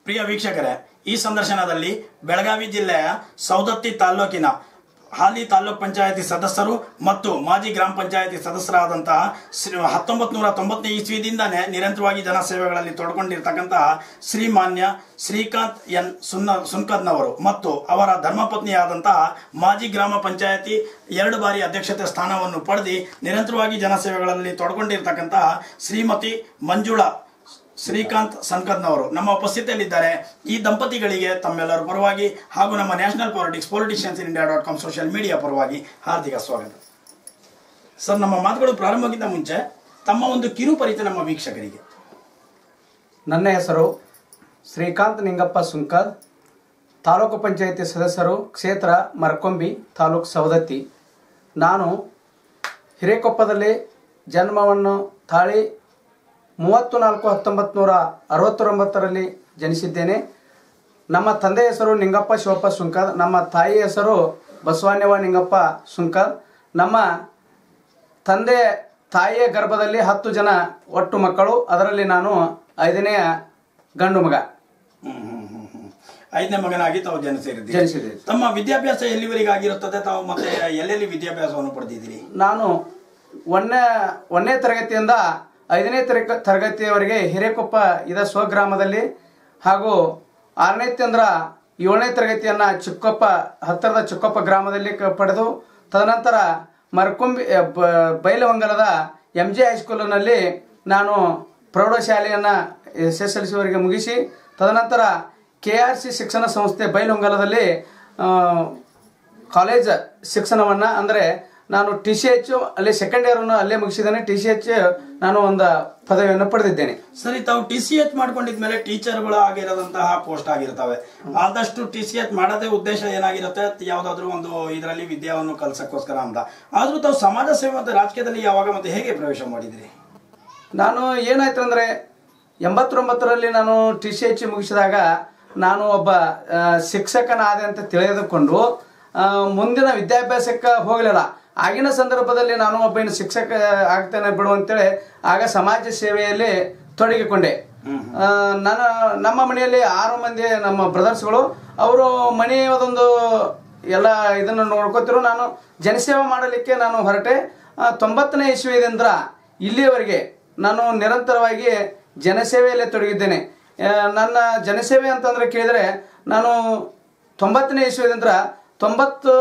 ಪ್ರಿಯ ವೀಕ್ಷಕರೇ ಈ ಸಂದರ್ಶನದಲ್ಲಿ ಬೆಳಗಾವಿ ಜಿಲ್ಲೆಯ ಸೌದತ್ತಿ ತಾಲ್ಲೂಕಿನ ಹಾಲಿ ತಾಲೂಕ್ ಪಂಚಾಯತಿ ಸದಸ್ಯರು ಮತ್ತು ಮಾಜಿ ಗ್ರಾಮ ಪಂಚಾಯತಿ ಸದಸ್ಯರಾದಂತಹ ಶ್ರೀ ಹತ್ತೊಂಬತ್ತು ನೂರ ತೊಂಬತ್ತನೇ ಇಸ್ವಿದಿಂದಾನೇ ನಿರಂತರವಾಗಿ ಜನಸೇವೆಗಳಲ್ಲಿ ತೊಡ್ಕೊಂಡಿರ್ತಕ್ಕಂತಹ ಶ್ರೀಮಾನ್ಯ ಶ್ರೀಕಾಂತ್ ಎನ್ ಸುನ್ನ ಸುನ್ಕದ್ನವರು ಮತ್ತು ಅವರ ಧರ್ಮಪತ್ನಿಯಾದಂತಹ ಮಾಜಿ ಗ್ರಾಮ ಪಂಚಾಯತಿ ಎರಡು ಬಾರಿ ಅಧ್ಯಕ್ಷತೆ ಸ್ಥಾನವನ್ನು ಪಡೆದು ನಿರಂತರವಾಗಿ ಜನಸೇವೆಗಳಲ್ಲಿ ತೊಡ್ಕೊಂಡಿರ್ತಕ್ಕಂತಹ ಶ್ರೀಮತಿ ಮಂಜುಳಾ ಶ್ರೀಕಾಂತ್ ಸಂಕದ್ನವರು ನಮ್ಮ ಉಪಸ್ಥಿತಿಯಲ್ಲಿದ್ದಾರೆ ಈ ದಂಪತಿಗಳಿಗೆ ತಮ್ಮೆಲ್ಲರ ಪರವಾಗಿ ಹಾಗೂ ನಮ್ಮ national politics politicians in India dot com social media ಪರವಾಗಿ ಹಾರ್ದಿಕ ಸ್ವಾಗತ ಸರ್ ನಮ್ಮ ಮಾತುಗಳು ಪ್ರಾರಂಭಕ್ಕಿಂತ ಮುಂಚೆ ತಮ್ಮ ಒಂದು ಕಿರು ಪರಿಚಯ ನಮ್ಮ ವೀಕ್ಷಕರಿಗೆ ನನ್ನ ಹೆಸರು ಶ್ರೀಕಾಂತ್ ನಿಂಗಪ್ಪ ಸುಂಕಲ್ ತಾಲೂಕು ಪಂಚಾಯಿತಿ ಸದಸ್ಯರು ಕ್ಷೇತ್ರ ಮರಕೊಂಬಿ ತಾಲೂಕು ಸವದತ್ತಿ ನಾನು ಹಿರೇಕೊಪ್ಪದಲ್ಲಿ ಜನ್ಮವನ್ನು ತಾಳಿ ಮೂವತ್ತು ನಾಲ್ಕು ಹತ್ತೊಂಬತ್ತು ನೂರ ಅರವತ್ತೊಂಬತ್ತರಲ್ಲಿ ಜನಿಸಿದ್ದೇನೆ ನಮ್ಮ ತಂದೆ ಹೆಸರು ನಿಂಗಪ್ಪ ಶಿವಪ್ಪ ಸುಂಕಲ್ ನಮ್ಮ ತಾಯಿ ಹೆಸರು ಬಸವಾನ್ಯವ ನಿಂಗಪ್ಪ ಸುಂಕಲ್ ನಮ್ಮ ತಂದೆ ತಾಯಿಯ ಗರ್ಭದಲ್ಲಿ ಹತ್ತು ಜನ ಒಟ್ಟು ಮಕ್ಕಳು ಅದರಲ್ಲಿ ನಾನು ಐದನೆಯ ಗಂಡು ಮಗ ಹ್ಮ್, ಹ್ಮ್, ಹ್ಮ್, ಹ್ಮ್. ಐದನೇ ಮಗನಾಗಿ ತಾವು ಜನಿಸಿರಿದ್ದೀರಿ ಜನಿಸಿದೆ ತಮ್ಮ ವಿದ್ಯಾಭ್ಯಾಸ ಎಲ್ಲಿವರೆಗೆ ಆಗಿರುತ್ತದೆ ತಾವು ಮತ್ತೆ ಎಲ್ಲೆಲ್ಲಿ ವಿದ್ಯಾಭ್ಯಾಸವನ್ನು ಪಡೆದಿದ್ದೀರಿ ನಾನು ಒಂದನೇ ಒಂದನೇ ತರಗತಿಯಿಂದ ಐದನೇ ತರಗ ತರಗತಿಯವರೆಗೆ ಹಿರೇಕೊಪ್ಪ ಇದ ಸ್ವಗ್ರಾಮದಲ್ಲಿ ಹಾಗೂ ಆರನೇ ಅಂದ್ರ ಏಳನೇ ತರಗತಿಯನ್ನ ಚಿಕ್ಕೊಪ್ಪ ಹತ್ತಿರದ ಚಿಕ್ಕೊಪ್ಪ ಗ್ರಾಮದಲ್ಲಿ ಕ- ಪಡೆದು ತದನಂತರ ಮರ್ಕೊಂಬಿ ಅ, ಬ- ಬೈಲಹೊಂಗಲದ ಎಂ ಜೆ ಹೈಸ್ಕೂಲಿನಲ್ಲಿ ನಾನು ಪ್ರೌಢಶಾಲೆಯನ್ನು ಎಸ್ ಎಸ್ ಎಲ್ ಸಿವರೆಗೆ ಮುಗಿಸಿ ತದನಂತರ ಕೆ ಆರ್ ಸಿ ಶಿಕ್ಷಣ ಸಂಸ್ಥೆ ಬೈಲಹೊಂಗಲದಲ್ಲಿ ಆ, ಕಾಲೇಜ್ ಶಿಕ್ಷಣವನ್ನು ಅಂದರೆ ನಾನು ಟಿ ಸಿ ಎಚ್ ಅಲ್ಲಿ ಸೆಕೆಂಡ್ ಇಯರನ್ನು ಅಲ್ಲೇ ಮುಗಿಸಿದ್ದೇನೆ ಟಿ ಸಿ ಎಚ್ ನಾನು ಒಂದು ಪದವಿಯನ್ನು ಪಡೆದಿದ್ದೇನೆ ಸರಿ ತಾವು ಟಿ ಸಿ ಎಚ್ ಮಾಡ್ಕೊಂಡಿದ್ಮೇಲೆ ಟೀಚರ್ಗಳು ಆಗಿರೋದಂತಹ ಪೋಸ್ಟ್ ಆಗಿರ್ತವೆ ಆದಷ್ಟು ಟಿ ಸಿ ಎಚ್ ಮಾಡೋದೇ ಉದ್ದೇಶ ಏನಾಗಿರುತ್ತೆ ಯಾವ್ದಾದ್ರು ಒಂದು ಇದರಲ್ಲಿ ವಿದ್ಯಾವನ್ನು ಕಲ್ಸಕ್ಕೋಸ್ಕರ ಅಂತ ಆದ್ರೂ ತಾವು ಸಮಾಜ ಸೇವೆ ಮತ್ತು ರಾಜಕೀಯದಲ್ಲಿ ಯಾವಾಗ ಮತ್ತೆ ಹೇಗೆ ಪ್ರವೇಶ ಮಾಡಿದ್ರಿ ನಾನು ಏನಾಯ್ತು ಅಂದರೆ ಎಂಬತ್ತೊಂಬತ್ತರಲ್ಲಿ ನಾನು ಟಿ ಸಿ ಎಚ್ ಮುಗಿಸಿದಾಗ ನಾನು ಒಬ್ಬ ಆ, ಶಿಕ್ಷಕನಾದೆ ಅಂತ ತಿಳಿದುಕೊಂಡು ಆ, ಮುಂದಿನ ವಿದ್ಯಾಭ್ಯಾಸಕ್ಕೆ ಹೋಗಲಿಲ್ಲ ಆಗಿನ ಸಂದರ್ಭದಲ್ಲಿ ನಾನು ಒಬ್ಬ ಇನ್ನು ಶಿಕ್ಷಕ ಆಗ್ತೇನೆ ಬಿಡು ಅಂತೇಳಿ ಆಗ ಸಮಾಜ ಸೇವೆಯಲ್ಲಿ ತೊಡಗಿಕೊಂಡೆ ಆ, ನನ್ನ ನಮ್ಮ ಮನೆಯಲ್ಲಿ ಆರು ಮಂದಿ ನಮ್ಮ ಬ್ರದರ್ಸ್ಗಳು ಅವರು ಮನೆಯದೊಂದು ಎಲ್ಲ ಇದನ್ನು ನೋಡ್ಕೋತಿರು ನಾನು ಜನಸೇವೆ ಮಾಡಲಿಕ್ಕೆ ನಾನು ಹೊರಟೆ ಆ, ತೊಂಬತ್ತನೇ ಇಸ್ವಿದಿಂದ ಇಲ್ಲಿಯವರೆಗೆ ನಾನು ನಿರಂತರವಾಗಿ ಜನಸೇವೆಯಲ್ಲೇ ತೊಡಗಿದ್ದೇನೆ ಆ, ನನ್ನ ಜನಸೇವೆ ಅಂತಂದ್ರೆ ಕೇಳಿದರೆ ನಾನು ತೊಂಬತ್ತನೇ ಇಸ್ವಿದಿಂದ ತೊಂಬತ್ತು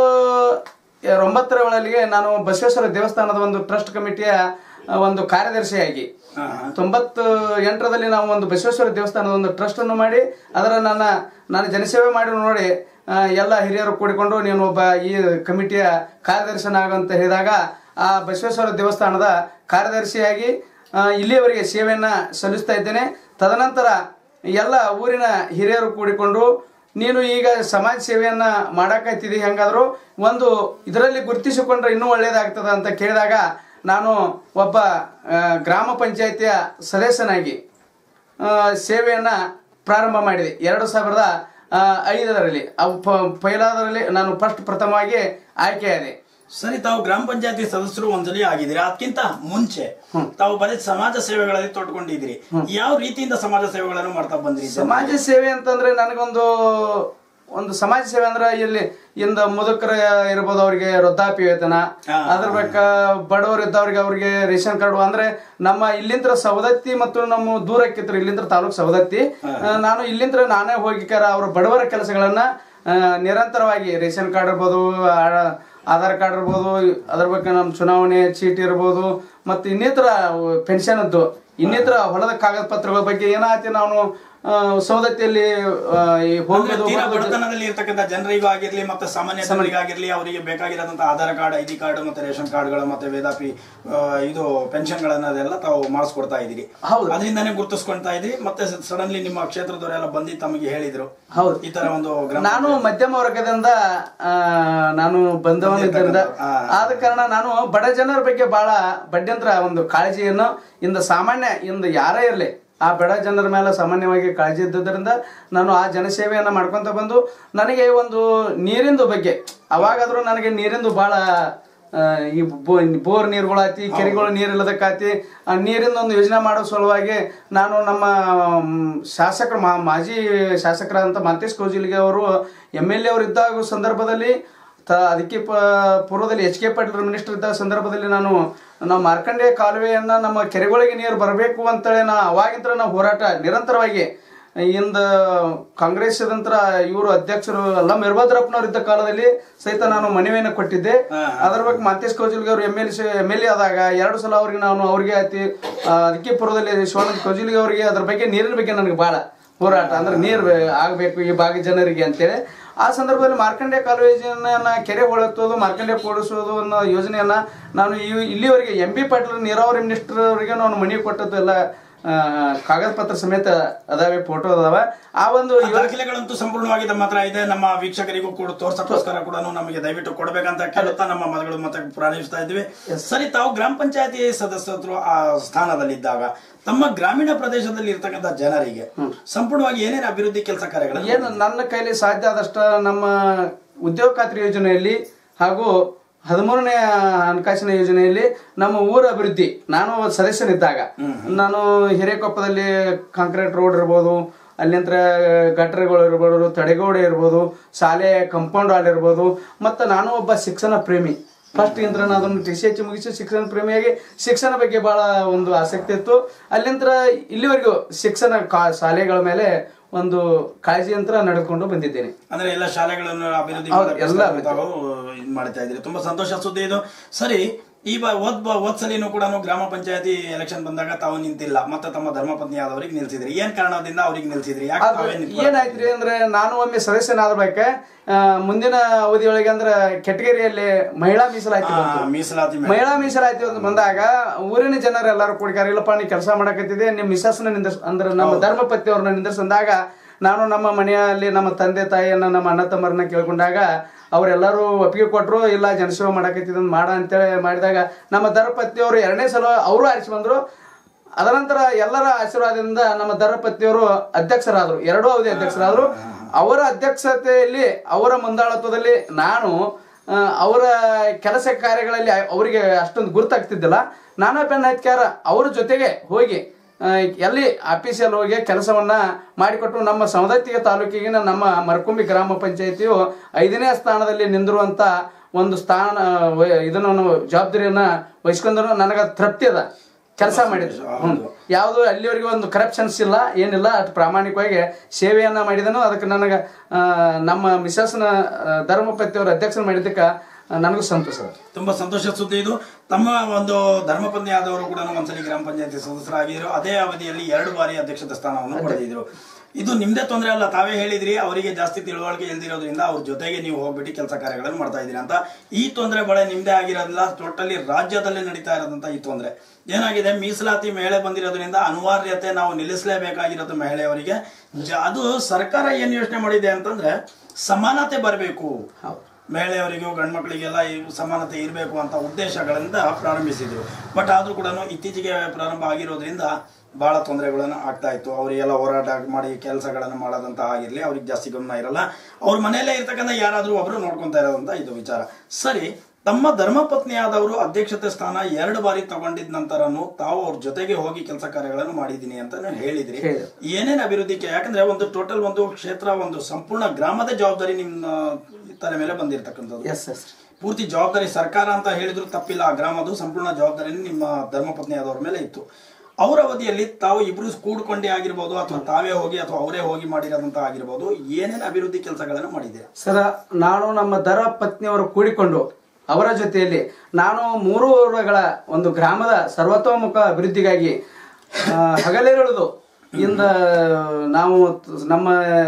ಒಂಬತ್ತರ ಒಳಗೆ ನಾನು ಬಸವೇಶ್ವರ ದೇವಸ್ಥಾನದ ಒಂದು ಟ್ರಸ್ಟ್ ಕಮಿಟಿಯ ಆ, ಒಂದು ಕಾರ್ಯದರ್ಶಿಯಾಗಿ ಹಾ, ಹಾ. ತೊಂಬತ್ತು ಎಂಟರಲ್ಲಿ ನಾವು ಒಂದು ಬಸವೇಶ್ವರ ದೇವಸ್ಥಾನದ ಒಂದು ಟ್ರಸ್ಟ್ ಅನ್ನು ಮಾಡಿ ಅದರ ನನ್ನ ನಾನು ಜನಸೇವೆ ಮಾಡಿ ನೋಡಿ ಆ, ಎಲ್ಲ ಹಿರಿಯರು ಕೂಡಿಕೊಂಡು ನೀನು ಒಬ್ಬ ಈ ಕಮಿಟಿಯ ಕಾರ್ಯದರ್ಶನಾಗು ಅಂತ ಹೇಳಿದಾಗ ಆ ಬಸವೇಶ್ವರ ದೇವಸ್ಥಾನದ ಕಾರ್ಯದರ್ಶಿಯಾಗಿ ಆ, ಇಲ್ಲಿಯವರೆಗೆ ಸೇವೆಯನ್ನ ಸಲ್ಲಿಸ್ತಾ ಇದ್ದೇನೆ ತದನಂತರ ಎಲ್ಲ ಊರಿನ ಹಿರಿಯರು ಕೂಡಿಕೊಂಡು ನೀನು ಈಗ ಸಮಾಜ ಸೇವೆಯನ್ನ ಮಾಡಾಕೈತಿದಿ ಹೆಂಗಾದ್ರು ಒಂದು ಇದರಲ್ಲಿ ಗುರುತಿಸಿಕೊಂಡ್ರೆ ಇನ್ನೂ ಒಳ್ಳೇದಾಗ್ತದ ಅಂತ ಕೇಳಿದಾಗ ನಾನು ಒಬ್ಬ ಆ, ಗ್ರಾಮ ಪಂಚಾಯಿತಿಯ ಸದಸ್ಯನಾಗಿ ಆ, ಸೇವೆಯನ್ನ ಪ್ರಾರಂಭ ಮಾಡಿದೆ ಎರಡು ಸಾವಿರದ ಆ, ಐದರಲ್ಲಿ ಅವು ಪ- ಪೈಲಾದರಲ್ಲಿ ನಾನು ಫಸ್ಟ್ ಪ್ರಥಮವಾಗಿ ಆಯ್ಕೆಯಾದೆ ಸರಿ ತಾವು ಗ್ರಾಮ ಪಂಚಾಯತಿ ಸದಸ್ಯರು ಒಂದ್ಸಲಿ ಆಗಿದ್ದೀರಿ ಅದಕ್ಕಿಂತ ಮುಂಚೆ ತಾವು ಬರೀ ಸಮಾಜ ಸೇವೆಗಳಲ್ಲಿ ತೊಡ್ಕೊಂಡಿದ್ದೀರಿ ಯಾವ ರೀತಿಯಿಂದ ಸಮಾಜ ಸೇವೆಗಳನ್ನು ಮಾಡ್ತಾ ಬಂದ್ರಿ ಸಮಾಜ ಸೇವೆ ಅಂತಂದ್ರೆ ನನಗೊಂದು ಒಂದು ಸಮಾಜ ಸೇವೆ ಅಂದ್ರೆ ಇಲ್ಲಿ ಇಂದ ಮುದುಕರ ಇರ್ಬೋದು ಅವ್ರಿಗೆ ವೃದ್ಧಾಪ್ಯ ವೇತನ ಹಾ. ಅದ್ರ ಬೇಕ ಬಡವರು ಇದ್ದವ್ರಿಗೆ ಅವ್ರಿಗೆ ರೇಷನ್ ಕಾರ್ಡ್ ಅಂದ್ರೆ ನಮ್ಮ ಇಲ್ಲಿಂದ್ರ ಸವದತ್ತಿ ಮತ್ತು ನಮ್ಮ ದೂರಕ್ಕಿತ್ರ ಇಲ್ಲಿಂದ್ರ ತಾಲೂಕ್ ಸವದತ್ತಿ ಆ, ನಾನು ಇಲ್ಲಿಂದ್ರ ನಾನೇ ಹೋಗಿಕಾರ ಅವ್ರ ಬಡವರ ಕೆಲಸಗಳನ್ನ ಆ, ನಿರಂತರವಾಗಿ ರೇಷನ್ ಕಾರ್ಡ್ ಇರ್ಬೋದು ಆ- ಆಧಾರ್ ಕಾರ್ಡ್ ಇರ್ಬೋದು ಅದ್ರ ಬಗ್ಗೆ ನಮ್ಮ ಚುನಾವಣೆ ಚೀಟಿ ಇರ್ಬೋದು ಮತ್ತು ಇನ್ನಿತರ ಪೆನ್ಷನ್ ಅದ್ದು ಇನ್ನಿತರ ಹೊಲದ ಕಾಗದ ಪತ್ರಗಳ ಬಗ್ಗೆ ಏನಾಯ್ತು ನಾವು ಆ, ಸವದತ್ತಿಯಲ್ಲಿ ಆ, ಈ ಅಂದ್ರೆ ಹೋಗೋದು ತೀರಾ ಬರೋದು ಬಡತನದಲ್ಲಿ ಇರ್ತಕ್ಕಂಥ ಜನರಿಗೂ ಆಗಿರ್ಲಿ ಮತ್ತೆ ಸಾಮಾನ್ಯ ಜನರಿಗಾಗಿರ್ಲಿ ಅವರಿಗೆ ಬೇಕಾಗಿರೋದಂತ Aadhaar card I D card ಮತ್ತೆ ರೇಷನ್ ಕಾರ್ಡ್ಗಳು ಮತ್ತೆ ವೇದಾಪಿ ಆ, ಇದು ಪೆನ್ಷನ್ ಗಳನ್ನದೆಲ್ಲ ತಾವು ಮಾಡಿಸ್ಕೊಡ್ತಾ ಇದೀರಿ ಹೌದು. ಅದರಿಂದಾನೇ ಗುರುತಿಸ್ಕೊಳ್ತಾ ಇದ್ರಿ ಮತ್ತೆ ಸಡನ್ಲಿ ನಿಮ್ಮ ಕ್ಷೇತ್ರದವರೆಲ್ಲ ಬಂದು ತಮಗೆ ಹೇಳಿದ್ರು ಹೌದು ಈ ತರ ಒಂದು ಗ್ರಾಮ ನಾನು ಮಧ್ಯಮ ವರ್ಗದಿಂದ ಆ, ನಾನು ಬಂದವನಿದ್ದರಿಂದ ಆ. ಆದ ಕಾರಣ ನಾನು ಬಡ ಜನರ ಬಗ್ಗೆ ಬಹಳ ಬಡ್ಯಂತ್ರ ಒಂದು ಕಾಳಜಿಯನ್ನು ಇಂದ ಸಾಮಾನ್ಯ ಇಂದ ಯಾರೇ ಇರಲಿ ಆ ಬಡ ಜನರ ಮೇಲೆ ಸಾಮಾನ್ಯವಾಗಿ ಕಾಳಜಿ ಇದ್ದುದರಿಂದ ನಾನು ಆ ಜನಸೇವೆಯನ್ನು ಮಾಡ್ಕೊಂತ ಬಂದು ನನಗೆ ಒಂದು ನೀರಿಂದು ಬಗ್ಗೆ ಅವಾಗಾದ್ರೂ ನನಗೆ ನೀರಿಂದು ಬಹಳ ಆ, ಈ ಬೋ- ಬೋರ್ ನೀರುಗಳಾತಿ ಕೆರೆಗಳು ನೀರು ಇಲ್ಲದಕ್ಕಾತಿ ಆ ನೀರಿಂದ ಒಂದು ಯೋಜನೆ ಮಾಡೋ ಸಲುವಾಗಿ ನಾನು ನಮ್ಮ ಮ್, ಶಾಸಕರು ಮಾ ಮಾಜಿ ಶಾಸಕರಾದಂಥ ಮಾಂತೇಶ್ ಕೌಜಿಲ್ಗೆ ಅವರು ಎಮ್ ಎಲ್ ಎ ಅವರು ಇದ್ದಾಗ ಸಂದರ್ಭದಲ್ಲಿ ತ ಅದಕ್ಕೆ ಪ ಪೂರ್ವದಲ್ಲಿ ಎಚ್ ಕೆ ಪಾಟೀಲ್ ಮಿನಿಸ್ಟರ್ ಇದ್ದ ಸಂದರ್ಭದಲ್ಲಿ ನಾನು ನಾವು ಮಾರ್ಕಂಡೇಯ ಕಾಲುವೆಯನ್ನು ನಮ್ಮ ಕೆರೆಗಳಿಗೆ ನೀರು ಬರಬೇಕು ಅಂತೇಳಿ ನಾ ಅವಾಗಿಂತ ನಾವು ಹೋರಾಟ ನಿರಂತರವಾಗಿ ಇಂದ ಕಾಂಗ್ರೆಸ್ ನಂತರ ಇವರು ಅಧ್ಯಕ್ಷರು ಎಲ್ಲ ಮಿರ್ಭದ್ರಪ್ಪನವ್ರು ಇದ್ದ ಕಾಲದಲ್ಲಿ ಸಹಿತ ನಾನು ಮನವಿಯನ್ನು ಕೊಟ್ಟಿದ್ದೆ ಅದರ ಬಗ್ಗೆ ಮಾತೇಶ್ ಕೌಜಿಲ್ಗೆ ಅವರು M L M L A ಆದಾಗ ಎರಡು ಸಲ ಅವ್ರಿಗೆ ನಾನು ಅವ್ರಿಗೆ ಅತಿ ಅದಕ್ಕೆ ಪೂರ್ವದಲ್ಲಿ ಶಿವಾನಂದ ಕೌಜಿಲ್ಗೆ ಅವರಿಗೆ ಅದ್ರ ಬಗ್ಗೆ ನೀರಿನ ಬಗ್ಗೆ ನನಗೆ ಭಾಳ ಹೋರಾಟ ಅಂದ್ರೆ ನೀರು ಆಗಬೇಕು ಈ ಭಾಗದ ಜನರಿಗೆ ಅಂತೇಳಿ ಆ ಸಂದರ್ಭದಲ್ಲಿ ಮಾರ್ಕಂಡೇಯ ಕಾಲುವೆ ಯೋಜನೆಯನ್ನ ಕೆರೆ ಹೊಳೆತ್ತೋದು ಮಾರ್ಕಂಡೇಯ ಕೂಡಿಸೋದು ಅನ್ನೋ ಯೋಜನೆಯನ್ನ ನಾನು ಈ- ಇಲ್ಲಿವರೆಗೆ ಎಂ ಬಿ ಪಾಟೀಲ್ ನೀರಾವರಿ ಮಿನಿಸ್ಟರ್ ಅವರಿಗೆ ನಾನು ಮನವಿ ಕೊಟ್ಟದ್ದು ಎಲ್ಲ ಆ, ಕಾಗದ ಪತ್ರ ಸಮೇತ ಅದಾವೆ ಫೋಟೋ ಅದಾವ ಆ ಒಂದು ಆ ಯೋ- ದಾಖಲೆಗಳಂತೂ ಸಂಪೂರ್ಣವಾಗಿ ನಮ್ಮ ಹತ್ರ ಇದೆ ನಮ್ಮ ವೀಕ್ಷಕರಿಗೂ ಕೂಡ ತೋರ್ಸಕ್ಕೋಸ್ಕರ ಕೂಡ ನಮಗೆ ದಯವಿಟ್ಟು ಕೊಡಬೇಕಂತ ಕೇಳುತ್ತಾ ನಮ್ಮ ಮತಗಳು ಮತ್ತೆ ಪ್ರಾರಂಭಿಸ್ತಾ ಇದ್ವಿ ಸರಿ ತಾವು ಗ್ರಾಮ ಪಂಚಾಯತಿ ಸದಸ್ಯರು ಆ ಸ್ಥಾನದಲ್ಲಿದ್ದಾಗ ತಮ್ಮ ಗ್ರಾಮೀಣ ಪ್ರದೇಶದಲ್ಲಿ ಇರ್ತಕ್ಕಂಥ ಜನರಿಗೆ ಸಂಪೂರ್ಣವಾಗಿ ಏನೇನು ಅಭಿವೃದ್ಧಿ ಕೆಲಸ ಕಾರ್ಯಗಳು ಏನು ನನ್ನ ಕೈಲಿ ಸಾಧ್ಯ ಆದಷ್ಟು ನಮ್ಮ ಉದ್ಯೋಗ ಖಾತ್ರಿ ಯೋಜನೆಯಲ್ಲಿ ಹಾಗೂ ಹದಿಮೂರನೇ ಹಣಕಾಸಿನ ಯೋಜನೆಯಲ್ಲಿ ನಮ್ಮ ಊರ ಅಭಿವೃದ್ಧಿ ನಾನು ಒಬ್ಬ ಸದಸ್ಯನಿದ್ದಾಗ ನಾನು ಹಿರೇಕೊಪ್ಪದಲ್ಲಿ ಕಾಂಕ್ರೀಟ್ ರೋಡ್ ಇರ್ಬೋದು ಅಲ್ಲಿಂತ್ರ ಗಟ್ರಗಳು ಇರ್ಬೋದು ತಡೆಗೋಡೆ ಇರ್ಬೋದು ಶಾಲೆ ಕಂಪೌಂಡ್ ವಾಲ್ ಇರ್ಬೋದು ಮತ್ತು ನಾನು ಒಬ್ಬ ಶಿಕ್ಷಣ ಪ್ರೇಮಿ ಫಸ್ಟ್ ಇಂತ್ರ ನಾನು ಅದನ್ನು ಟಿ ಸಿ ಎಚ್ ಮುಗಿಸಿ ಶಿಕ್ಷಣ ಪ್ರೇಮಿಯಾಗಿ ಶಿಕ್ಷಣ ಬಗ್ಗೆ ಬಹಳ ಒಂದು ಆಸಕ್ತಿ ಇತ್ತು ಅಲ್ಲಿಂತ್ರ ಇಲ್ಲಿವರೆಗೂ ಶಿಕ್ಷಣ ಕಾ ಶಾಲೆಗಳ ಮೇಲೆ ಒಂದು ಕಾಳಜಿ ಯಂತ್ರ ನಡೆದುಕೊಂಡು ಬಂದಿದ್ದೇನೆ ಅಂದ್ರೆ ಎಲ್ಲ ಶಾಲೆಗಳನ್ನು ಅಭಿವೃದ್ಧಿ ಹೌದು, ಮಾಡೋದಕ್ಕೋಸ್ಕರ ಎಲ್ಲ ತಾವು ಇದ್ ಮಾಡ್ತಾ ಇದ್ರಿ ತುಂಬಾ ಸಂತೋಷ ಸುದ್ದಿ ಇದು ಸರಿ ಈ ಬ ಓದ್ ಬ- ಓದ್ ಸಲಿನೂ ಕೂಡ ಗ್ರಾಮ ಪಂಚಾಯತಿ ಎಲೆಕ್ಷನ್ ಬಂದಾಗ ತಾವು ನಿಂತಿಲ್ಲ ಮತ್ತೆ ತಮ್ಮ ಧರ್ಮಪತ್ನಿ ಆದವರಿಗೆ ನಿಲ್ಸಿದ್ರಿ ಏನ್ ಕಾರಣದಿಂದ ಅವ್ರಿಗೆ ನಿಲ್ಸಿದ್ರಿ ಯಾಕೆ ಆದ್ರೆ ತಾವೇ ನಿಂತ್ಕೊಳ್ಳೋದು? ಏನಾಯ್ತ್ರಿ ಅಂದ್ರೆ ನಾನು ಒಮ್ಮೆ ಸದಸ್ಯನಾದ ಬಳಿಕ ಆ, ಮುಂದಿನ ಅವಧಿಯೊಳಗೆ ಅಂದ್ರೆ ಕೆಟಗರಿಯಲ್ಲಿ ಮಹಿಳಾ ಮೀಸಲಾತಿ ಆ, ಬಂತು. ಮೀಸಲಾತಿ ಮೇಲೆ. ಮಹಿಳಾ ಮೀಸಲಾತಿ ಅಂತ ಬಂದಾಗ ಊರಿನ ಜನರು ಎಲ್ಲರೂ ಕೂಡಿಕಾರ ಇಲ್ಲಪ್ಪ ನೀ ಕೆಲಸ ಮಾಡಕತ್ತಿದೆ ನಿಮ್ಮ ಮಿಸಸ್ನ ನಿಂದರ್ಸ್ ಅಂದ್ರೆ ನಮ್ಮ ಧರ್ಮಪತಿ ಅವ್ರನ್ನ ನಿಂದರ್ಸಂದಾಗ ನಾನು ನಮ್ಮ ಮನೆಯಲ್ಲಿ ನಮ್ಮ ತಂದೆ ತಾಯಿಯನ್ನ ನಮ್ಮ ಅಣ್ಣ ತಮ್ಮರನ್ನ ಕೇಳ್ಕೊಂಡಾಗ ಅವರೆಲ್ಲರೂ ಒಪ್ಪಿಗೆ ಕೊಟ್ಟರು ಇಲ್ಲ ಜನಸೇವೆ ಮಾಡಕತ್ತಿದ್ ಮಾಡ ಅಂತೇಳಿ ಮಾಡಿದಾಗ ನಮ್ಮ ಧರ್ಮಪತಿ ಅವರು ಎರಡನೇ ಸಲ ಅವರು ಆರಿಸಿ ಬಂದ್ರು ಅದನಂತರ ಎಲ್ಲರ ಆಶೀರ್ವಾದದಿಂದ ನಮ್ಮ ಧರ್ಮಪತಿಯವರು ಅಧ್ಯಕ್ಷರಾದರು ಎರಡೂ ಅವಧಿ ಅಧ್ಯಕ್ಷರಾದರು ಅವರ ಅಧ್ಯಕ್ಷತೆಯಲ್ಲಿ ಅವರ ಮುಂದಾಳತ್ವದಲ್ಲಿ ನಾನು ಆ, ಅವರ ಕೆಲಸ ಕಾರ್ಯಗಳಲ್ಲಿ ಅವರಿಗೆ ಅಷ್ಟೊಂದು ಗುರುತಾಗ್ತಿದ್ದಿಲ್ಲ ನಾನಾ ಬೆನ್ನ ಹತ್ಕಾರ ಅವ್ರ ಜೊತೆಗೆ ಹೋಗಿ ಆ, ಎಲ್ಲಿ ಆಫೀಸಲ್ಲಿ ಹೋಗಿ ಕೆಲಸವನ್ನ ಮಾಡಿಕೊಟ್ಟು ನಮ್ಮ ಸವದತ್ತಿಗೆ ತಾಲೂಕಿಗಿನ ನಮ್ಮ ಮರಕುಂಬಿ ಗ್ರಾಮ ಪಂಚಾಯತಿಯು ಐದನೇ ಸ್ಥಾನದಲ್ಲಿ ನಿಂದಿರುವಂತ ಒಂದು ಸ್ಥಾನ ವ- ಇದನ್ನು ನಾವು ಜವಾಬ್ದಾರಿಯನ್ನ ವಹಿಸ್ಕೊಂಡ್ರು ನನಗೆ ತೃಪ್ತಿ ಅದ ಕೆಲಸ ಮಾಡಿದ್ರು ಹ್ಮ್. ಯಾವುದು ಅಲ್ಲಿವರೆಗೆ ಒಂದು ಕರಪ್ಷನ್ಸ್ ಇಲ್ಲ ಏನಿಲ್ಲ ಅಷ್ಟು ಪ್ರಾಮಾಣಿಕವಾಗಿ ಸೇವೆಯನ್ನ ಮಾಡಿದನು ಅದಕ್ಕೆ ನನಗೆ ಆ, ನಮ್ಮ ಮಿಸಸ್ನ ಧರ್ಮಪತಿಯವರು ಅಧ್ಯಕ್ಷನ ಮಾಡಿದ್ದಕ್ಕೆ ನನಗೂ ಸಂತೋಷ ಅದ. ತುಂಬಾ ಸಂತೋಷ ಸುದ್ದಿ ಇದು ತಮ್ಮ ಒಂದು ಧರ್ಮಪತ್ನಿ ಆದವರು ಕೂಡ ಒಂದ್ಸಲಿ ಗ್ರಾಮ ಪಂಚಾಯತಿ ಸದಸ್ಯರಾಗಿದ್ರು ಅದೇ ಅವಧಿಯಲ್ಲಿ ಎರಡು ಬಾರಿ ಅಧ್ಯಕ್ಷತೆ ಸ್ಥಾನವನ್ನು ಪಡೆದಿದ್ರು ಇದು ನಿಮ್ದೇ ತೊಂದರೆ ಅಲ್ಲ ತಾವೇ ಹೇಳಿದ್ರಿ ಅವರಿಗೆ ಜಾಸ್ತಿ ತಿಳುವಳಿಕೆ ಇಲ್ದಿರೋದ್ರಿಂದ ಅವ್ರ ಜೊತೆಗೆ ನೀವು ಹೋಗ್ಬಿಟ್ಟು ಕೆಲಸ ಕಾರ್ಯಗಳನ್ನು ಮಾಡ್ತಾ ಇದ್ದೀರಿ ಅಂತ ಈ ತೊಂದರೆ ಬಳೆ ನಿಮ್ದೇ ಆಗಿರೋದಿಲ್ಲ ಟೋಟಲಿ ರಾಜ್ಯದಲ್ಲಿ ನಡೀತಾ ಇರೋದಂತ ಈ ತೊಂದರೆ ಏನಾಗಿದೆ ಮೀಸಲಾತಿ ಮಹಿಳೆ ಬಂದಿರೋದ್ರಿಂದ ಅನಿವಾರ್ಯತೆ ನಾವು ನಿಲ್ಲಿಸಲೇಬೇಕಾಗಿರೋದು ಮಹಿಳೆಯವರಿಗೆ ಜ- ಅದು ಸರ್ಕಾರ ಏನ್ ಯೋಚನೆ ಮಾಡಿದೆ ಅಂತಂದ್ರೆ ಸಮಾನತೆ ಬರಬೇಕು ಮಹಿಳೆಯರಿಗೂ ಗಂಡು ಮಕ್ಕಳಿಗೆಲ್ಲ ಈ ಸಮಾನತೆ ಇರಬೇಕು ಅಂತ ಉದ್ದೇಶಗಳಿಂದ ಪ್ರಾರಂಭಿಸಿದ್ರು ಬಟ್ ಆದರೂ ಕೂಡ ಇತ್ತೀಚೆಗೆ ಪ್ರಾರಂಭ ಆಗಿರೋದ್ರಿಂದ ಬಹಳ ತೊಂದರೆಗಳನ್ನು ಆಗ್ತಾ ಇತ್ತು ಅವರಿಗೆಲ್ಲ ಹೋರಾಟ ಮಾಡಿ ಕೆಲಸಗಳನ್ನು ಮಾಡೋದಂತ ಆಗಿರಲಿ ಅವ್ರಿಗೆ ಜಾಸ್ತಿ ಗಮನ ಇರಲ್ಲ ಅವ್ರ ಮನೆಯಲ್ಲೇ ಇರ್ತಕ್ಕಂಥ ಯಾರಾದರೂ ಒಬ್ರು ನೋಡ್ಕೊಂತಾ ಇರೋದಂತ ಇದು ವಿಚಾರ ಸರಿ ತಮ್ಮ ಧರ್ಮಪತ್ನಿಯಾದವರು ಅಧ್ಯಕ್ಷತೆ ಸ್ಥಾನ ಎರಡು ಬಾರಿ ತಗೊಂಡಿದ ನಂತರನು ತಾವು ಅವ್ರ ಜೊತೆಗೆ ಹೋಗಿ ಕೆಲಸ ಕಾರ್ಯಗಳನ್ನು ಮಾಡಿದ್ದೀನಿ ಅಂತ ಹೇಳಿದ್ರಿ ಹೇಳಿದೆ. ಏನೇನು ಅಭಿವೃದ್ಧಿ ಕೆ- ಯಾಕಂದ್ರೆ ಒಂದು ಟೋಟಲ್ ಒಂದು ಕ್ಷೇತ್ರ ಒಂದು ಸಂಪೂರ್ಣ ಗ್ರಾಮದ ಜವಾಬ್ದಾರಿ ನಿಮ್ಮ ತಲೆ ಮೇಲೆ ಬಂದಿರತಕ್ಕಂಥದ್ದು ಎಸ್ ಎಸ್ ಪೂರ್ತಿ ಜವಾಬ್ದಾರಿ ಸರ್ಕಾರ ಅಂತ ಹೇಳಿದ್ರು ತಪ್ಪಿಲ್ಲ ಆ ಗ್ರಾಮದು ಸಂಪೂರ್ಣ ಜವಾಬ್ದಾರಿ ನಿಮ್ಮ ಧರ್ಮಪತ್ನಿ ಆದವ್ರ ಮೇಲೆ ಇತ್ತು ಅವರ ಅವಧಿಯಲ್ಲಿ ತಾವು ಇಬ್ರು ಕೂಡ್ಕೊಂಡೇ ಆಗಿರ್ಬೋದು ಅಥವಾ ತಾವೇ ಹೋಗಿ ಅಥವಾ ಅವರೇ ಹೋಗಿ ಮಾಡಿರೋದಂತ ಆಗಿರ್ಬೋದು ಏನೇನು ಅಭಿವೃದ್ಧಿ ಕೆಲಸಗಳನ್ನು ಮಾಡಿದ್ದೀರಾ ಸರ ನಾನು ನಮ್ಮ ದರ ಪತ್ನಿಯವರು ಕೂಡಿಕೊಂಡು ಅವರ ಜೊತೆಯಲ್ಲಿ ನಾನು ಮೂರು ಊರುಗಳ ಒಂದು ಗ್ರಾಮದ ಸರ್ವತೋಮುಖ ಅಭಿವೃದ್ಧಿಗಾಗಿ ಆ, ಹಗಲಿರುಳು ಇಂದ ನಾವು ತ- ನಮ್ಮ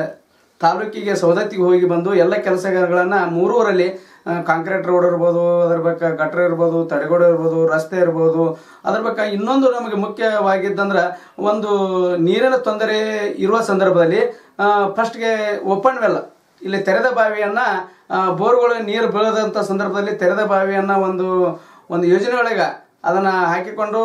ತಾಲೂಕಿಗೆ ಸೌದತ್ತಿಗೆ ಹೋಗಿ ಬಂದು ಎಲ್ಲ ಕೆಲಸಗಳನ್ನ ಮೂರೂರಲ್ಲಿ ಕಾಂಕ್ರೀಟ್ ರೋಡ್ ಇರ್ಬೋದು ಅದ್ರ ಬಗ್ಗೆ ಗಟ್ರ ಇರ್ಬೋದು ತಡೆಗೋಡೆ ಇರ್ಬೋದು ರಸ್ತೆ ಇರ್ಬೋದು ಅದ್ರ ಬಗ್ಗೆ ಇನ್ನೊಂದು ನಮಗೆ ಮುಖ್ಯವಾಗಿದ್ದಂದ್ರೆ ಒಂದು ನೀರಿನ ತೊಂದರೆ ಇರುವ ಸಂದರ್ಭದಲ್ಲಿ ಫಸ್ಟ್ಗೆ ಓಪನ್ ವೆಲ್ ಇಲ್ಲಿ ತೆರೆದ ಬಾವಿಯನ್ನ ಆ, ಬೋರ್ಗಳು ನೀರು ಬೀಳದಂತ ಸಂದರ್ಭದಲ್ಲಿ ತೆರೆದ ಬಾವಿಯನ್ನ ಒಂದು ಒಂದು ಯೋಜನೆ ಒಳಗ ಅದನ್ನ ಹಾಕಿಕೊಂಡು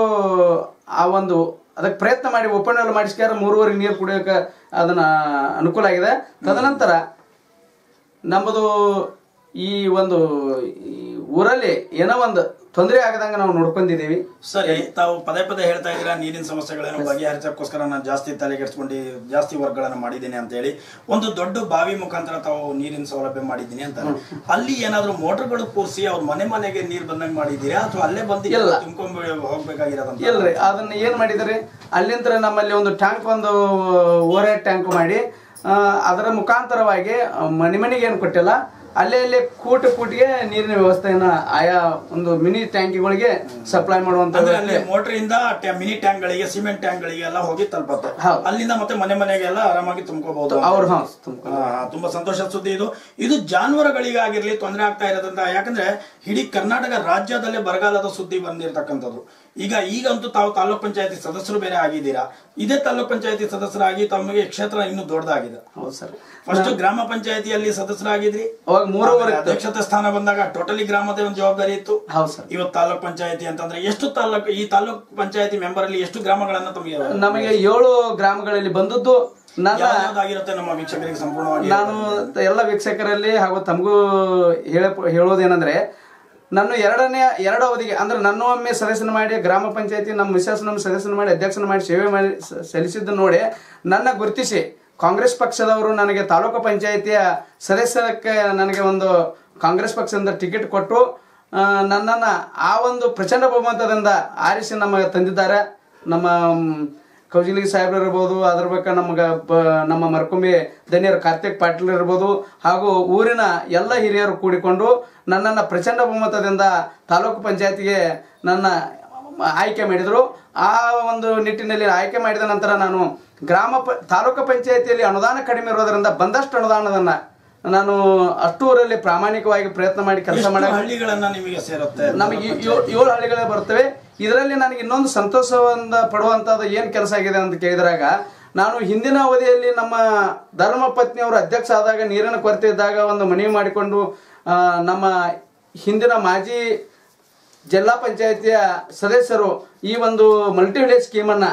ಆ ಒಂದು ಅದಕ್ಕೆ ಪ್ರಯತ್ನ ಮಾಡಿ ಓಪನ್ ವೆಲ್ ಮಾಡಿಸ್ಕ್ಯಾರ ಮೂರುವರೆ ನೀರು ಕುಡಿಯೋಕೆ ಅದನ್ನ ಅನುಕೂಲ ಆಗಿದೆ ತದನಂತರ ನಮ್ಮದು ಈ ಒಂದು ಈ ಊರಲ್ಲಿ ಏನೋ ಒಂದು ತೊಂದರೆ ಆಗದಂಗ ನಾವು ನೋಡ್ಕೊಂಡಿದ್ದೀವಿ ಸರಿ ತಾವು ಪದೇ ಪದೇ ಹೇಳ್ತಾ ಇದ್ದೀರಾ ನೀರಿನ ಸಮಸ್ಯೆಗಳನ್ನು ಬಗೆಹರಿಸೋಕ್ಕೋಸ್ಕರ ನಾನು ಜಾಸ್ತಿ ತಲೆಗೆಡ್ಸ್ಕೊಂಡು ಜಾಸ್ತಿ ವರ್ಕ್ಗಳನ್ನ ಮಾಡಿದ್ದೀನಿ ಅಂತ ಹೇಳಿ ಒಂದು ದೊಡ್ಡ ಬಾವಿ ಮುಖಾಂತರ ತಾವು ನೀರಿನ ಸೌಲಭ್ಯ ಮಾಡಿದ್ದೀನಿ ಅಂತ ಅಲ್ಲಿ ಏನಾದ್ರು ಮೋಟರ್ಗಳು ಕೂರಿಸಿ ಅವ್ರ ಮನೆ ಮನೆಗೆ ನೀರು ಬಂದಂಗೆ ಮಾಡಿದ್ದೀರಾ ಅಥವಾ ಅಲ್ಲೇ ಬಂದು ಇಲ್ಲ. ತುಂಬ್ಕೊಂಡ್ ಹೋಗ್ಬೇಕಾಗಿರೋದಂತ ಇಲ್ರಿ ಅದನ್ನ ಏನ್ ಮಾಡಿದ್ರಿ ಅಲ್ಲಿಂದ ನಮ್ಮಲ್ಲಿ ಒಂದು ಟ್ಯಾಂಕ್ ಒಂದು ಓವರ್ ಹೆಡ್ ಟ್ಯಾಂಕ್ ಮಾಡಿ ಆ, ಅದರ ಮುಖಾಂತರವಾಗಿ ಆ, ಮನೆ ಮನೆಗೆ ಏನು ಕೊಟ್ಟಿಲ್ಲ ಅಲ್ಲೇ ಅಲ್ಲೇ ಕೂಟ ಕೂಟಿಗೆ ನೀರಿನ ವ್ಯವಸ್ಥೆಯನ್ನ ಆಯಾ ಒಂದು ಮಿನಿ ಟ್ಯಾಂಕಿಗಳಿಗೆ ಸಪ್ಲೈ ಮಾಡುವಂತ ಅಂದ್ರೆ ಅಲ್ಲಿ ಮೋಟರ್ ಇಂದ ಮಿನಿ ಟ್ಯಾಂಕ್ ಗಳಿಗೆ ಸಿಮೆಂಟ್ ಟ್ಯಾಂಕ್ ಗಳಿಗೆ ಎಲ್ಲ ಹೋಗಿ ತಲುಪತ್ತೆ ಹೌದು. ಅಲ್ಲಿಂದ ಮತ್ತೆ ಮನೆ ಮನೆಗೆಲ್ಲ ಆರಾಮಾಗಿ ತುಂಬ್ಕೋಬಹುದು ಅವ್ರು ಹಾ ತುಂಬ ಆ, ತುಂಬಾ ಸಂತೋಷದ ಸುದ್ದಿ ಇದು ಇದು ಜಾನುವಾರುಗಳಿಗಾಗಿರ್ಲಿ ತೊಂದರೆ ಆಗ್ತಾ ಇರೋದ್ರಿಂದ ಯಾಕಂದ್ರೆ ಇಡೀ ಕರ್ನಾಟಕ ರಾಜ್ಯದಲ್ಲೇ ಬರಗಾಲದ ಸುದ್ದಿ ಬಂದಿರತಕ್ಕಂಥದ್ದು ಈಗ ಈಗಂತೂ ತಾವು ತಾಲೂಕ್ ಪಂಚಾಯತಿ ಸದಸ್ಯರು ಬೇರೆ ಆಗಿದ್ದೀರಾ ಇದೇ ತಾಲೂಕ್ ಪಂಚಾಯತಿ ಸದಸ್ಯರಾಗಿ ತಮಗೆ ಕ್ಷೇತ್ರ ಇನ್ನೂ ದೊಡ್ಡದಾಗಿದೆ ಹೌದು ಸರ್ ಫಸ್ಟ್ ಗ್ರಾಮ ಪಂಚಾಯತಿಯಲ್ಲಿ ಸದಸ್ಯರಾಗಿದ್ರಿ ಅವಾಗ ಮೂರುವರೆ ಆಮೇಲೆ ಅಧ್ಯಕ್ಷತೆ ಸ್ಥಾನ ಬಂದಾಗ ಟೋಟಲಿ ಗ್ರಾಮದ ಒಂದು ಜವಾಬ್ದಾರಿ ಇತ್ತು ಹೌದು ಸರ್ ಇವತ್ತು ತಾಲೂಕ್ ಪಂಚಾಯತಿ ಅಂತಂದ್ರೆ ಎಷ್ಟು ತಾಲೂಕ್ ಈ ತಾಲೂಕ್ ಪಂಚಾಯತಿ ಮೆಂಬರ್ ಅಲ್ಲಿ ಎಷ್ಟು ಗ್ರಾಮಗಳನ್ನ ತಮಗೆ ನಮಗೆ ಏಳು ಗ್ರಾಮಗಳಲ್ಲಿ ಬಂದದ್ದು ನನ್ನ ಯಾವ್ದಾಗಿರುತ್ತೆ ನಮ್ಮ ವೀಕ್ಷಕರಿಗೆ ಸಂಪೂರ್ಣವಾಗಿ ನಾನು ಎಲ್ಲ ವೀಕ್ಷಕರಲ್ಲಿ ಹಾಗೂ ತಮಗೂ ಹೇಳ ಹೇಳೋದೇನಂದ್ರೆ ನಾನು ಎರಡನೇ ಎರಡು ಅವಧಿಗೆ ಅಂದ್ರೆ ನನ್ನ ಒಮ್ಮೆ ಸದಸ್ಯನ ಮಾಡಿ ಗ್ರಾಮ ಪಂಚಾಯತಿ ನಮ್ಮ ಮಿಸಸ್ ನಮ್ಮ ಸದಸ್ಯನ ಮಾಡಿ ಅಧ್ಯಕ್ಷನ ಮಾಡಿ ಸೇವೆ ಮಾಡಿ ಸ- ಸಲ್ಲಿಸಿದ್ದು ನೋಡಿ ನನ್ನ ಗುರುತಿಸಿ ಕಾಂಗ್ರೆಸ್ ಪಕ್ಷದವರು ನನಗೆ ತಾಲೂಕು ಪಂಚಾಯತಿಯ ಸದಸ್ಯಕ್ಕೆ ನನಗೆ ಒಂದು ಕಾಂಗ್ರೆಸ್ ಪಕ್ಷದಿಂದ ಟಿಕೆಟ್ ಕೊಟ್ಟು ಆ, ನನ್ನನ್ನ ಆ ಒಂದು ಪ್ರಚಂಡ ಬಹುಮತದಿಂದ ಆರಿಸಿ ನಮಗೆ ತಂದಿದ್ದಾರೆ ನಮ್ಮ ಮ್, ಕೌಜಿಲಿಗಿ ಸಾಹೇಬ್ರು ಇರ್ಬೋದು ಅದ್ರ ಬಗ್ಗೆ ನಮ್ಗೆ ಬ- ನಮ್ಮ ಮರ್ಕೊಂಬಿ ಧನ್ಯರು ಕಾರ್ತಿಕ್ ಪಾಟೀಲ್ ಇರ್ಬೋದು ಹಾಗೂ ಊರಿನ ಎಲ್ಲ ಹಿರಿಯರು ಕೂಡಿಕೊಂಡು ನನ್ನನ್ನು ಪ್ರಚಂಡ ಬಹುಮತದಿಂದ ತಾಲೂಕು ಪಂಚಾಯತಿಗೆ ನನ್ನ ಆಯ್ಕೆ ಮಾಡಿದರು ಆ ಒಂದು ನಿಟ್ಟಿನಲ್ಲಿ ಆಯ್ಕೆ ಮಾಡಿದ ನಂತರ ನಾನು ಗ್ರಾಮ ಪ ತಾಲೂಕು ಪಂಚಾಯತಿಯಲ್ಲಿ ಅನುದಾನ ಕಡಿಮೆ ಇರೋದರಿಂದ ಬಂದಷ್ಟು ಅನುದಾನದನ್ನ ನಾನು ಅಷ್ಟೂರಲ್ಲಿ ಪ್ರಾಮಾಣಿಕವಾಗಿ ಪ್ರಯತ್ನ ಮಾಡಿ ಕೆಲಸ ಎಷ್ಟು ಮಾಡ ಹಳ್ಳಿಗಳನ್ನ ನಿಮಗೆ ಸೇರುತ್ತೆ ನಮಗೆ ಏಳು ಏಳು ಹಳ್ಳಿಗಳೇ ಬರ್ತವೆ ಇದರಲ್ಲಿ ನನಗೆ ಇನ್ನೊಂದು ಸಂತೋಷದಿಂದ ಪಡುವಂಥದ್ದು ಏನು ಕೆಲಸ ಆಗಿದೆ ಅಂತ ಕೇಳಿದಾಗ ನಾನು ಹಿಂದಿನ ಅವಧಿಯಲ್ಲಿ ನಮ್ಮ ಧರ್ಮ ಪತ್ನಿಯವರು ಅಧ್ಯಕ್ಷ ಆದಾಗ ನೀರಿನ ಕೊರತೆ ಇದ್ದಾಗ ಒಂದು ಮನವಿ ಮಾಡಿಕೊಂಡು ಆ, ನಮ್ಮ ಹಿಂದಿನ ಮಾಜಿ ಜಿಲ್ಲಾ ಪಂಚಾಯತಿಯ ಸದಸ್ಯರು ಈ ಒಂದು ಮಲ್ಟಿ ವಿಲೇಜ್ ಸ್ಕೀಮನ್ನು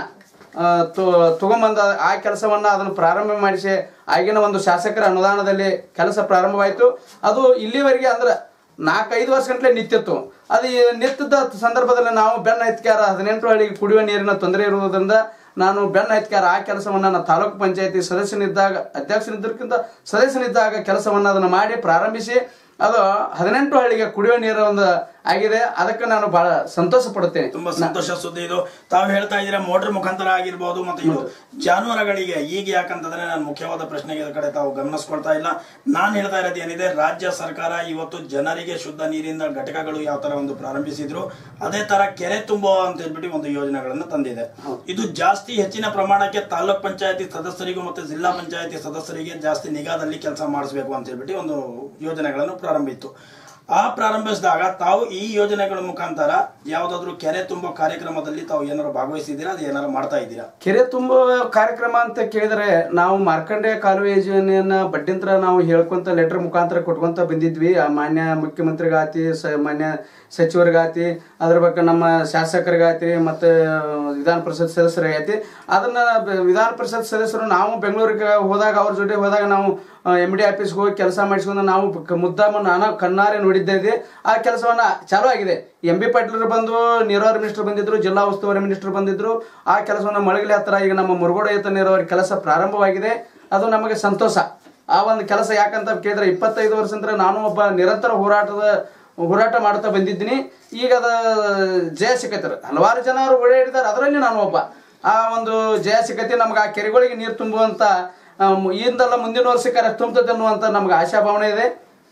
ತಗೊಂಬಂದ ಆ ಕೆಲಸವನ್ನ ಅದನ್ನು ಪ್ರಾರಂಭ ಮಾಡಿಸಿ ಆಗಿನ ಒಂದು ಶಾಸಕರ ಅನುದಾನದಲ್ಲಿ ಕೆಲಸ ಪ್ರಾರಂಭವಾಯಿತು ಅದು ಇಲ್ಲಿವರೆಗೆ ಅಂದ್ರೆ ನಾಲ್ಕೈದು ವರ್ಷ ಗಂಟಲೆ ನಿಂತಿತ್ತು ಅದು ಈ ನಿಂತಿದ್ದ ಸಂದರ್ಭದಲ್ಲಿ ನಾವು ಬೆನ್ನ ಹತ್ಕಾರ ಹದಿನೆಂಟು ಹಳ್ಳಿಗೆ ಕುಡಿಯುವ ನೀರಿನ ತೊಂದರೆ ಇರುವುದರಿಂದ ನಾನು ಬೆನ್ನ ಹತ್ಕಾರ ಆ ಕೆಲಸವನ್ನ ನಾನು ತಾಲೂಕು ಪಂಚಾಯತಿ ಸದಸ್ಯನಿದ್ದಾಗ ಅಧ್ಯಕ್ಷನಿದ್ದಕ್ಕಿಂತ ಸದಸ್ಯನಿದ್ದಾಗ ಕೆಲಸವನ್ನ ಅದನ್ನು ಮಾಡಿ ಪ್ರಾರಂಭಿಸಿ ಅದು ಹದಿನೆಂಟು ಹಳ್ಳಿಗೆ ಕುಡಿಯುವ ನೀರು ಒಂದು ಆಗಿದೆ ಅದಕ್ಕೆ ನಾನು ಬಹಳ ಸಂತೋಷ ಪಡುತ್ತೇನೆ ತುಂಬಾ ಸಂತೋಷ ಸುದ್ದಿ ಇದು ತಾವು ಹೇಳ್ತಾ ಇದ್ದೀರಾ ಮೋಟರ್ ಮುಖಾಂತರ ಆಗಿರ್ಬೋದು ಮತ್ತೆ ಇದು ಜಾನುವಾರುಗಳಿಗೆ ಈಗ ಯಾಕಂತಂದ್ರೆ ನಾನು ಮುಖ್ಯವಾದ ಪ್ರಶ್ನೆಗೆ ಕಡೆ ತಾವು ಗಮನಿಸ್ಕೊಳ್ತಾ ಇಲ್ಲ ನಾನು ಹೇಳ್ತಾ ಇರೋದು ಏನಿದೆ ರಾಜ್ಯ ಸರ್ಕಾರ ಇವತ್ತು ಜನರಿಗೆ ಶುದ್ಧ ನೀರಿನ ಘಟಕಗಳು ಯಾವ ತರ ಒಂದು ಪ್ರಾರಂಭಿಸಿದ್ರು ಅದೇ ತರ ಕೆರೆ ತುಂಬುವ ಅಂತ ಹೇಳ್ಬಿಟ್ಟು ಒಂದು ಯೋಜನೆಗಳನ್ನು ತಂದಿದೆ ಇದು ಜಾಸ್ತಿ ಹೆಚ್ಚಿನ ಪ್ರಮಾಣಕ್ಕೆ ತಾಲೂಕ್ ಪಂಚಾಯತಿ ಸದಸ್ಯರಿಗೂ ಮತ್ತೆ ಜಿಲ್ಲಾ ಪಂಚಾಯತಿ ಸದಸ್ಯರಿಗೆ ಜಾಸ್ತಿ ನಿಗಾದಲ್ಲಿ ಕೆಲಸ ಮಾಡಿಸ್ಬೇಕು ಅಂತ ಹೇಳ್ಬಿಟ್ಟು ಒಂದು ಯೋಜನೆಗಳನ್ನು ಪ್ರಾರಂಭಿತ್ತು ಆ ಪ್ರಾರಂಭಿಸಿದಾಗ ತಾವು ಈ ಯೋಜನೆಗಳ ಮುಖಾಂತರ ಯಾವ್ದಾದ್ರು ಕೆರೆ ತುಂಬೋ ಕಾರ್ಯಕ್ರಮದಲ್ಲಿ ತಾವು ಏನಾರು ಭಾಗವಹಿಸಿದ್ದೀರಾ ಅದು ಏನಾರು ಮಾಡ್ತಾ ಇದ್ದೀರಾ ಕೆರೆ ತುಂಬುವ ಕಾರ್ಯಕ್ರಮ ಅಂತ ಕೇಳಿದ್ರೆ ನಾವು ಮಾರ್ಕಂಡೇಯ ಕಾಲುವೆ ಯೋಜನೆಯನ್ನ ಬಡ್ಡಿಂತ್ರ ನಾವು ಹೇಳ್ಕೊಂತ ಲೆಟರ್ ಮುಖಾಂತರ ಕೊಟ್ಕೊಂತ ಬಂದಿದ್ವಿ ಆ ಮಾನ್ಯ ಮುಖ್ಯಮಂತ್ರಿಗಾತಿ ಸ ಮಾನ್ಯ ಸಚಿವರಿಗಾತಿ ಅದ್ರ ಬಗ್ಗೆ ನಮ್ಮ ಶಾಸಕರಿಗಾತಿ ಮತ್ತೆ ವಿಧಾನ ಪರಿಷತ್ ಸದಸ್ಯರಿಗಾತಿ ಅದನ್ನ ಬ- ವಿಧಾನ ಪರಿಷತ್ ಸದಸ್ಯರು ನಾವು ಬೆಂಗಳೂರಿಗೆ ಹೋದಾಗ ಅವ್ರ ಜೊತೆ ಹೋದಾಗ ನಾವು ಎಮ್ ಡಿ ಆಫೀಸ್ಗೆ ಹೋಗಿ ಕೆಲಸ ಮಾಡಿಸ್ಕೊಂಡು ನಾವು ಕ- ಮುದ್ದಾಮ ನಾನು ಕಣ್ಣಾರೆ ನೋಡಿದ್ದೇವೆ ಆ ಕೆಲಸವನ್ನ ಚಾಲೂ ಆಗಿದೆ ಎಂ ಬಿ ಪಾಟೀಲ್ ಬಂದು ನೀರಾವರಿ ಮಿನಿಸ್ಟರ್ ಬಂದಿದ್ರು ಜಿಲ್ಲಾ ಉಸ್ತುವಾರಿ ಮಿನಿಸ್ಟರ್ ಬಂದಿದ್ರು ಆ ಕೆಲಸವನ್ನ ಮಳಗಲಿ ಹತ್ರ ಈಗ ನಮ್ಮ ಮುರುಗೋಡ ಏತ ನೀರಾವರಿ ಕೆಲಸ ಪ್ರಾರಂಭವಾಗಿದೆ ಅದು ನಮಗೆ ಸಂತೋಷ ಆ ಒಂದು ಕೆಲಸ ಯಾಕಂತ ಕೇಳಿದ್ರೆ ಇಪ್ಪತ್ತೈದು ವರ್ಷದಿಂದ ನಾನು ಒಬ್ಬ ನಿರಂತರ ಹೋರಾಟದ ಹೋರಾಟ ಮಾಡ್ತಾ ಬಂದಿದ್ದೀನಿ ಈಗ ಅದ ಜಯ ಸಿಕ್ಕತ್ತಾರೆ ಹಲವಾರು ಜನ ಅವರು ಓಡಾಡಿದ್ದಾರೆ ಅದರಲ್ಲಿ ನಾನು ಒಬ್ಬ ಆ ಒಂದು ಜಯ ಸಿಕ್ಕತಿ ನಮ್ಗೆ ಆ ಕೆರೆಗಳಿಗೆ ನೀರು ತುಂಬುವಂತ ಆ, ಮು- ಇಂದಲ್ಲ ಮುಂದಿನ ವರ್ಷಕ್ಕೆ ತುಂಬುತ್ತದೆ ಅನ್ನುವಂತ ನಮ್ಗೆ ಆಶಾಭಾವನೆ ಇದೆ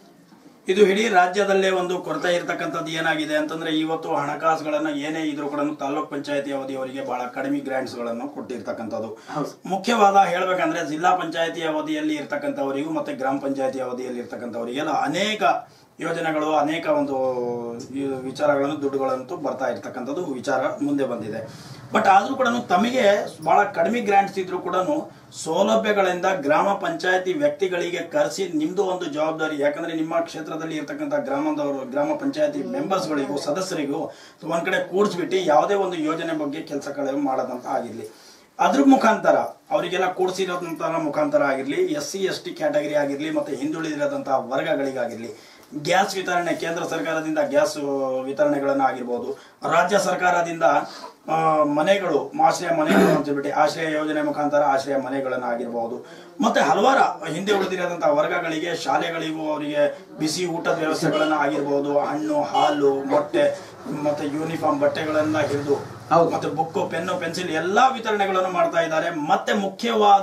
ಇದು ಇಡೀ ರಾಜ್ಯದಲ್ಲೇ ಒಂದು ಕೊರತೆ ಇರತಕ್ಕಂಥದ್ದು ಏನಾಗಿದೆ ಅಂತಂದ್ರೆ ಇವತ್ತು ಹಣಕಾಸುಗಳನ್ನ ಏನೇ ಇದ್ರೂ ಕೂಡ ತಾಲೂಕ್ ಪಂಚಾಯತಿ ಅವಧಿಯವರಿಗೆ ಬಹಳ ಕಡಿಮೆ ಗ್ರಾಂಟ್ಸ್ ಗಳನ್ನು ಕೊಟ್ಟಿರ್ತಕ್ಕಂಥದ್ದು ಮುಖ್ಯವಾದ ಹೇಳ್ಬೇಕಂದ್ರೆ ಜಿಲ್ಲಾ ಪಂಚಾಯತಿ ಅವಧಿಯಲ್ಲಿ ಇರ್ತಕ್ಕಂಥವರಿಗೂ ಮತ್ತೆ ಗ್ರಾಮ ಪಂಚಾಯತಿ ಅವಧಿಯಲ್ಲಿ ಇರ್ತಕ್ಕಂಥವರಿಗೆಲ್ಲ ಅನೇಕ ಯೋಜನೆಗಳು ಅನೇಕ ಒಂದು ಈ ವಿಚಾರಗಳನ್ನು ದುಡ್ಡುಗಳಂತೂ ಬರ್ತಾ ಇರ್ತಕ್ಕಂಥದ್ದು ವಿಚಾರ ಮುಂದೆ ಬಂದಿದೆ ಬಟ್ ಆದ್ರೂ ಕೂಡ ತಮಗೆ ಬಹಳ ಕಡಿಮೆ ಗ್ರಾಂಟ್ಸ್ ಇದ್ರೂ ಕೂಡ ಸೌಲಭ್ಯಗಳಿಂದ ಗ್ರಾಮ ಪಂಚಾಯತಿ ವ್ಯಕ್ತಿಗಳಿಗೆ ಕರೆಸಿ ನಿಮ್ದು ಒಂದು ಜವಾಬ್ದಾರಿ ಯಾಕಂದ್ರೆ ನಿಮ್ಮ ಕ್ಷೇತ್ರದಲ್ಲಿ ಇರ್ತಕ್ಕಂಥ ಗ್ರಾಮದವರು ಗ್ರಾಮ ಪಂಚಾಯತಿ ಮೆಂಬರ್ಸ್ಗಳಿಗೂ ಸದಸ್ಯರಿಗೂ ಒಂದ್ ಕಡೆ ಕೂಡಿಸ್ಬಿಟ್ಟು ಯಾವುದೇ ಒಂದು ಯೋಜನೆ ಬಗ್ಗೆ ಕೆಲಸಗಳು ಮಾಡೋದಂತ ಆಗಿರ್ಲಿ ಅದ್ರ ಮುಖಾಂತರ ಅವರಿಗೆಲ್ಲ ಕೂಡಿಸಿರೋದಂತಹ ಮುಖಾಂತರ ಆಗಿರ್ಲಿ S C S T category ಆಗಿರ್ಲಿ ಮತ್ತೆ ಹಿಂದುಳಿದಿರೋದಂತಹ ವರ್ಗಗಳಿಗಾಗಿರ್ಲಿ ಗ್ಯಾಸ್ ವಿತರಣೆ ಕೇಂದ್ರ ಸರ್ಕಾರದಿಂದ ಗ್ಯಾಸ್ ವಿತರಣೆಗಳನ್ನು ಆಗಿರ್ಬೋದು ರಾಜ್ಯ ಸರ್ಕಾರದಿಂದ ಆ, ಮನೆಗಳು ಆಶ್ರಯ ಮನೆಗಳು ಅಂತ ಹೇಳ್ಬಿಟ್ಟು ಆಶ್ರಯ ಯೋಜನೆ ಮುಖಾಂತರ ಆಶ್ರಯ ಮನೆಗಳನ್ನು ಆಗಿರ್ಬೋದು ಮತ್ತೆ ಹಲವಾರು ಹಿಂದೆ ಉಳಿದಿರೋದಂತಹ ವರ್ಗಗಳಿಗೆ ಶಾಲೆಗಳಿಗೂ ಅವರಿಗೆ ಬಿಸಿ ಊಟದ ವ್ಯವಸ್ಥೆಗಳನ್ನು ಆಗಿರ್ಬೋದು ಹಣ್ಣು ಹಾಲು ಮೊಟ್ಟೆ ಮತ್ತೆ ಯೂನಿಫಾರ್ಮ್ ಬಟ್ಟೆಗಳನ್ನ ಹಿಡಿದು ಹೌದು. ಮತ್ತೆ ಬುಕ್ಕು ಪೆನ್ನು ಪೆನ್ಸಿಲ್ ಎಲ್ಲಾ ವಿತರಣೆಗಳನ್ನು ಮಾಡ್ತಾ ಇದ್ದಾರೆ ಮತ್ತೆ ಮುಖ್ಯವಾದ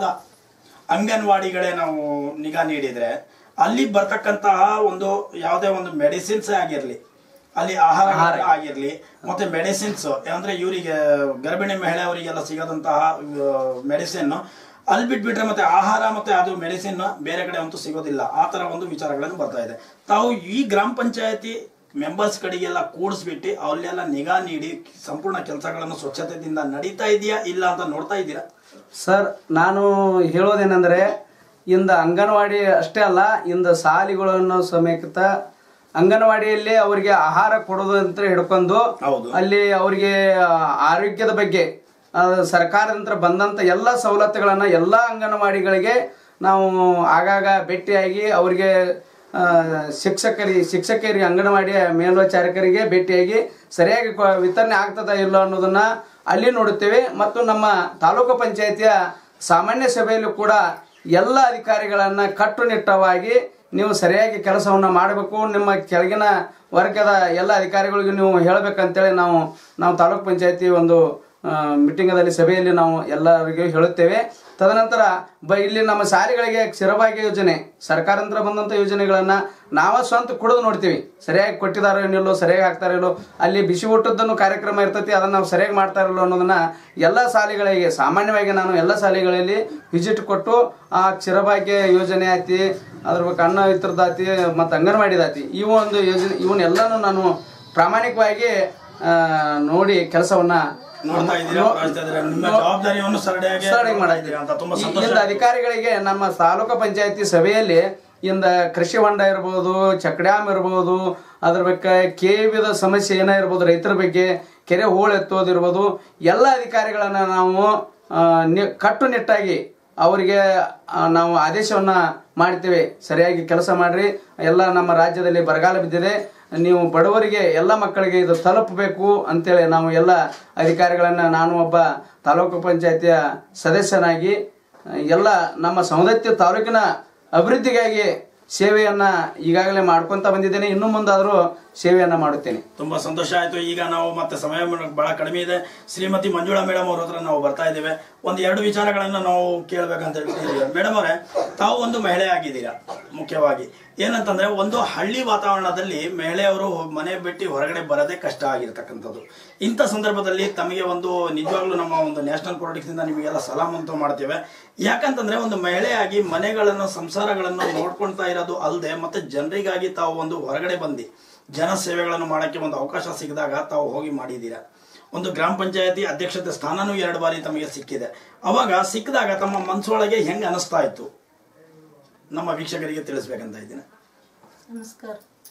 ಅಂಗನವಾಡಿಗಳೇ ನಾವು ನಿಗಾ ನೀಡಿದ್ರೆ ಅಲ್ಲಿ ಬರ್ತಕ್ಕಂತಹ ಒಂದು ಯಾವುದೇ ಒಂದು ಮೆಡಿಸಿನ್ಸ್ ಆಗಿರ್ಲಿ ಅಲ್ಲಿ ಆಹಾರ ಆಗಿರ್ಲಿ ಮತ್ತೆ ಮೆಡಿಸಿನ್ಸ್ ಅಂದ್ರೆ ಇವರಿಗೆ ಗರ್ಭಿಣಿ ಮಹಿಳೆಯವರಿಗೆಲ್ಲ ಸಿಗದಂತಹ ಮೆಡಿಸಿನ್ ಅಲ್ಲಿ ಬಿಟ್ಬಿಟ್ರೆ ಮತ್ತೆ ಆಹಾರ ಮತ್ತೆ ಅದು ಮೆಡಿಸಿನ್ ಬೇರೆ ಕಡೆ ಅಂತೂ ಸಿಗೋದಿಲ್ಲ ಆ ತರ ಒಂದು ವಿಚಾರಗಳನ್ನು ಬರ್ತಾ ಇದೆ ತಾವು ಈ ಗ್ರಾಮ ಪಂಚಾಯತಿ ಮೆಂಬರ್ಸ್ ಕಡೆಗೆಲ್ಲ ಕೂಡಿಸ್ಬಿಟ್ಟು ಅಲ್ಲೆಲ್ಲ ನಿಗಾ ನೀಡಿ ಸಂಪೂರ್ಣ ಕೆಲಸಗಳನ್ನು ಸ್ವಚ್ಛತೆಯಿಂದ ನಡೀತಾ ಇದೆಯಾ ಇಲ್ಲ ಅಂತ ನೋಡ್ತಾ ಇದ್ದೀರಾ ಸರ್ ನಾನು ಹೇಳೋದೇನೆಂದರೆ ಇಂದ ಅಂಗನವಾಡಿ ಅಷ್ಟೇ ಅಲ್ಲ ಇಂದ ಶಾಲೆಗಳನ್ನು ಸಮೇತ ಅಂಗನವಾಡಿಯಲ್ಲಿ ಅವರಿಗೆ ಆಹಾರ ಕೊಡೋದು ಅಂತ ಹಿಡ್ಕೊಂಡು ಹೌದು. ಅಲ್ಲಿ ಅವರಿಗೆ ಆ, ಆರೋಗ್ಯದ ಬಗ್ಗೆ ಆ, ಸರ್ಕಾರದಿಂದ ಬಂದಂತ ಎಲ್ಲ ಸವಲತ್ತುಗಳನ್ನ ಎಲ್ಲ ಅಂಗನವಾಡಿಗಳಿಗೆ ನಾವು ಆಗಾಗ ಭೇಟಿಯಾಗಿ ಅವರಿಗೆ ಆ, ಶಿಕ್ಷಕರಿ ಶಿಕ್ಷಕರಿಗೆ ಅಂಗನವಾಡಿಯ ಮೇಲ್ವಿಚಾರಕರಿಗೆ ಭೇಟಿಯಾಗಿ ಸರಿಯಾಗಿ ಕೊ- ವಿತರಣೆ ಆಗ್ತದ ಇಲ್ಲ ಅನ್ನೋದನ್ನ ಅಲ್ಲಿ ನೋಡುತ್ತೇವೆ ಮತ್ತು ನಮ್ಮ ತಾಲೂಕು ಪಂಚಾಯತಿಯ ಸಾಮಾನ್ಯ ಸಭೆಯಲ್ಲೂ ಕೂಡ ಎಲ್ಲ ಅಧಿಕಾರಿಗಳನ್ನ ಕಟ್ಟುನಿಟ್ಟವಾಗಿ ನೀವು ಸರಿಯಾಗಿ ಕೆಲಸವನ್ನು ಮಾಡಬೇಕು ನಿಮ್ಮ ಕೆಳಗಿನ ವರ್ಗದ ಎಲ್ಲ ಅಧಿಕಾರಿಗಳಿಗೂ ನೀವು ಹೇಳಬೇಕಂತೇಳಿ ನಾವು ನಾವು ತಾಲೂಕು ಪಂಚಾಯತಿ ಒಂದು ಮೀಟಿಂಗದಲ್ಲಿ ಸಭೆಯಲ್ಲಿ ನಾವು ಎಲ್ಲರಿಗೂ ಹೇಳುತ್ತೇವೆ ತದನಂತರ ಬ ಇಲ್ಲಿ ನಮ್ಮ ಶಾಲೆಗಳಿಗೆ ಕ್ಷೀರಭಾಗ್ಯ ಯೋಜನೆ ಸರ್ಕಾರದಿಂದ ಬಂದಂಥ ಯೋಜನೆಗಳನ್ನ ನಾವ ಸ್ವಂತ ಕುಡಿದು ನೋಡ್ತೀವಿ ಸರಿಯಾಗಿ ಕೊಟ್ಟಿದಾರೋ ಏನಿಲ್ಲೋ ಸರಿಯಾಗಿ ಆಗ್ತಾರೋ ಇಲ್ಲೋ ಅಲ್ಲಿ ಬಿಸಿ ಊಟದ್ದನ್ನು ಕಾರ್ಯಕ್ರಮ ಇರ್ತೈತಿ ಅದನ್ನ ನಾವು ಸರಿಯಾಗಿ ಮಾಡ್ತಾ ಇರಲ್ಲ ಅನ್ನೋದನ್ನ ಎಲ್ಲ ಶಾಲೆಗಳಿಗೆ ಸಾಮಾನ್ಯವಾಗಿ ನಾನು ಎಲ್ಲ ಶಾಲೆಗಳಲ್ಲಿ ವಿಸಿಟ್ ಕೊಟ್ಟು ಆ ಕ್ಷೀರಭಾಗ್ಯ ಯೋಜನೆ ಆಯ್ತಿ ಅದ್ರ ಬಗ್ಗೆ ಅನ್ನ ವಿತರದಾತಿ ಮತ್ತು ಅಂಗನವಾಡಿದಾತಿ ಇವು ಒಂದು ಯೋಜನೆ ಇವನ್ನೆಲ್ಲನೂ ನಾನು ಪ್ರಾಮಾಣಿಕವಾಗಿ ಆ, ನೋಡಿ ಕೆಲಸವನ್ನ ನೋಡ್ತಾ ಇದ್ದೀರಾ ಭಾವಿಸ್ತಾ ಇದ್ದೀರಾ? ನಿಮ್ಮ ಜವಾಬ್ದಾರಿಯನ್ನು ಸರಳಿಯಾಗಿ ಸ್ಟಾರ್ಟಿಂಗ್ ಮಾಡ್ತಾ ಇದ್ದೀರಾ ಅಂತ ತುಂಬಾ ಸಂತೋಷ ಇಂದ ಅಧಿಕಾರಿಗಳಿಗೆ ನಮ್ಮ ತಾಲೂಕು ಪಂಚಾಯತಿ ಸಭೆಯಲ್ಲಿ ಇಂದ ಕೃಷಿ ಹೊಂಡ ಇರ್ಬೋದು ಚೆಕ್ ಡ್ಯಾಮ್ ಇರ್ಬೋದು ಅದ್ರ ಬಗ್ಗೆ ಕೇವಿದ ಸಮಸ್ಯೆ ಏನೇ ಇರ್ಬೋದು ರೈತರ ಬಗ್ಗೆ ಕೆರೆ ಹೂಳು ಎತ್ತೋದಿರ್ಬೋದು ಎಲ್ಲ ಅಧಿಕಾರಿಗಳನ್ನ ನಾವು ಆ, ನಿ- ಕಟ್ಟುನಿಟ್ಟಾಗಿ ಅವರಿಗೆ ಆ, ನಾವು ಆದೇಶವನ್ನ ಮಾಡ್ತೇವೆ ಸರಿಯಾಗಿ ಕೆಲಸ ಮಾಡ್ರಿ ಎಲ್ಲ ನಮ್ಮ ರಾಜ್ಯದಲ್ಲಿ ಬರಗಾಲ ಬಿದ್ದಿದೆ ನೀವು ಬಡವರಿಗೆ ಎಲ್ಲ ಮಕ್ಕಳಿಗೆ ಇದು ತಲುಪಬೇಕು ಅಂತೇಳಿ ನಾವು ಎಲ್ಲ ಅಧಿಕಾರಿಗಳನ್ನ ನಾನು ಒಬ್ಬ ತಾಲೂಕು ಪಂಚಾಯತಿಯ ಸದಸ್ಯನಾಗಿ ಎಲ್ಲ ನಮ್ಮ ಸೌಂದತ್ಯ ತಾಲೂಕಿನ ಅಭಿವೃದ್ಧಿಗಾಗಿ ಸೇವೆಯನ್ನ ಈಗಾಗಲೇ ಮಾಡ್ಕೊಂತ ಬಂದಿದ್ದೇನೆ ಇನ್ನು ಮುಂದಾದರೂ ಸೇವೆಯನ್ನ ಮಾಡುತ್ತೇನೆ ತುಂಬಾ ಸಂತೋಷ ಆಯ್ತು ಈಗ ನಾವು ಮತ್ತೆ ಸಮಯ ಬಹಳ ಕಡಿಮೆ ಇದೆ ಶ್ರೀಮತಿ ಮಂಜುಳಾ ಮೇಡಮ್ ಅವ್ರ ಹತ್ರ ನಾವು ಬರ್ತಾ ಇದ್ದೇವೆ ಒಂದು ಎರಡು ವಿಚಾರಗಳನ್ನ ನಾವು ಕೇಳ್ಬೇಕಂತ ಹೇಳ್ಬಿಟ್ಟಿದ್ದೀವಿ ಮೇಡಮ್ ಅವರೇ ತಾವು ಒಂದು ಮಹಿಳೆ ಆಗಿದ್ದೀರಾ ಮುಖ್ಯವಾಗಿ ಏನಂತಂದ್ರೆ ಒಂದು ಹಳ್ಳಿ ವಾತಾವರಣದಲ್ಲಿ ಮಹಿಳೆಯವರು ಮನೆ ಬಿಟ್ಟು ಹೊರಗಡೆ ಬರದೇ ಕಷ್ಟ ಆಗಿರ್ತಕ್ಕಂಥದ್ದು ಇಂಥ ಸಂದರ್ಭದಲ್ಲಿ ತಮಗೆ ಒಂದು ನಿಜವಾಗ್ಲೂ ನಮ್ಮ ಒಂದು ನ್ಯಾಷನಲ್ ಪಾಲಿಟಿಕ್ಸ್ ಇಂದ ನಿಮಗೆಲ್ಲ ಸಲಾಮ್ ಅಂತ ಮಾಡ್ತೇವೆ ಯಾಕಂತಂದ್ರೆ ಒಂದು ಮಹಿಳೆಯಾಗಿ ಮನೆಗಳನ್ನು ಸಂಸಾರಗಳನ್ನು ನೋಡ್ಕೊಳ್ತಾ ಇರೋದು ಅಲ್ಲದೆ ಮತ್ತೆ ಜನರಿಗಾಗಿ ತಾವು ಒಂದು ಹೊರಗಡೆ ಬಂದು ಜನ ಸೇವೆಗಳನ್ನು ಮಾಡಕ್ಕೆ ಒಂದು ಅವಕಾಶ ಸಿಕ್ಕಿದಾಗ ತಾವು ಹೋಗಿ ಮಾಡಿದ್ದೀರಾ ಒಂದು ಗ್ರಾಮ ಪಂಚಾಯತಿ ಅಧ್ಯಕ್ಷತೆ ಸ್ಥಾನನೂ ಎರಡು ಬಾರಿ ತಮಗೆ ಸಿಕ್ಕಿದೆ ಅವಾಗ ಸಿಕ್ಕಿದಾಗ ತಮ್ಮ ಮನಸ್ಸೊಳಗೆ ಹೆಂಗ್ ಅನಿಸ್ತಾ ಇತ್ತು ನಮ್ಮ ವೀಕ್ಷಕರಿಗೆ ತಿಳಿಸ್ಬೇಕಂತ ಇದ್ದೀನಿ ನಮಸ್ಕಾರ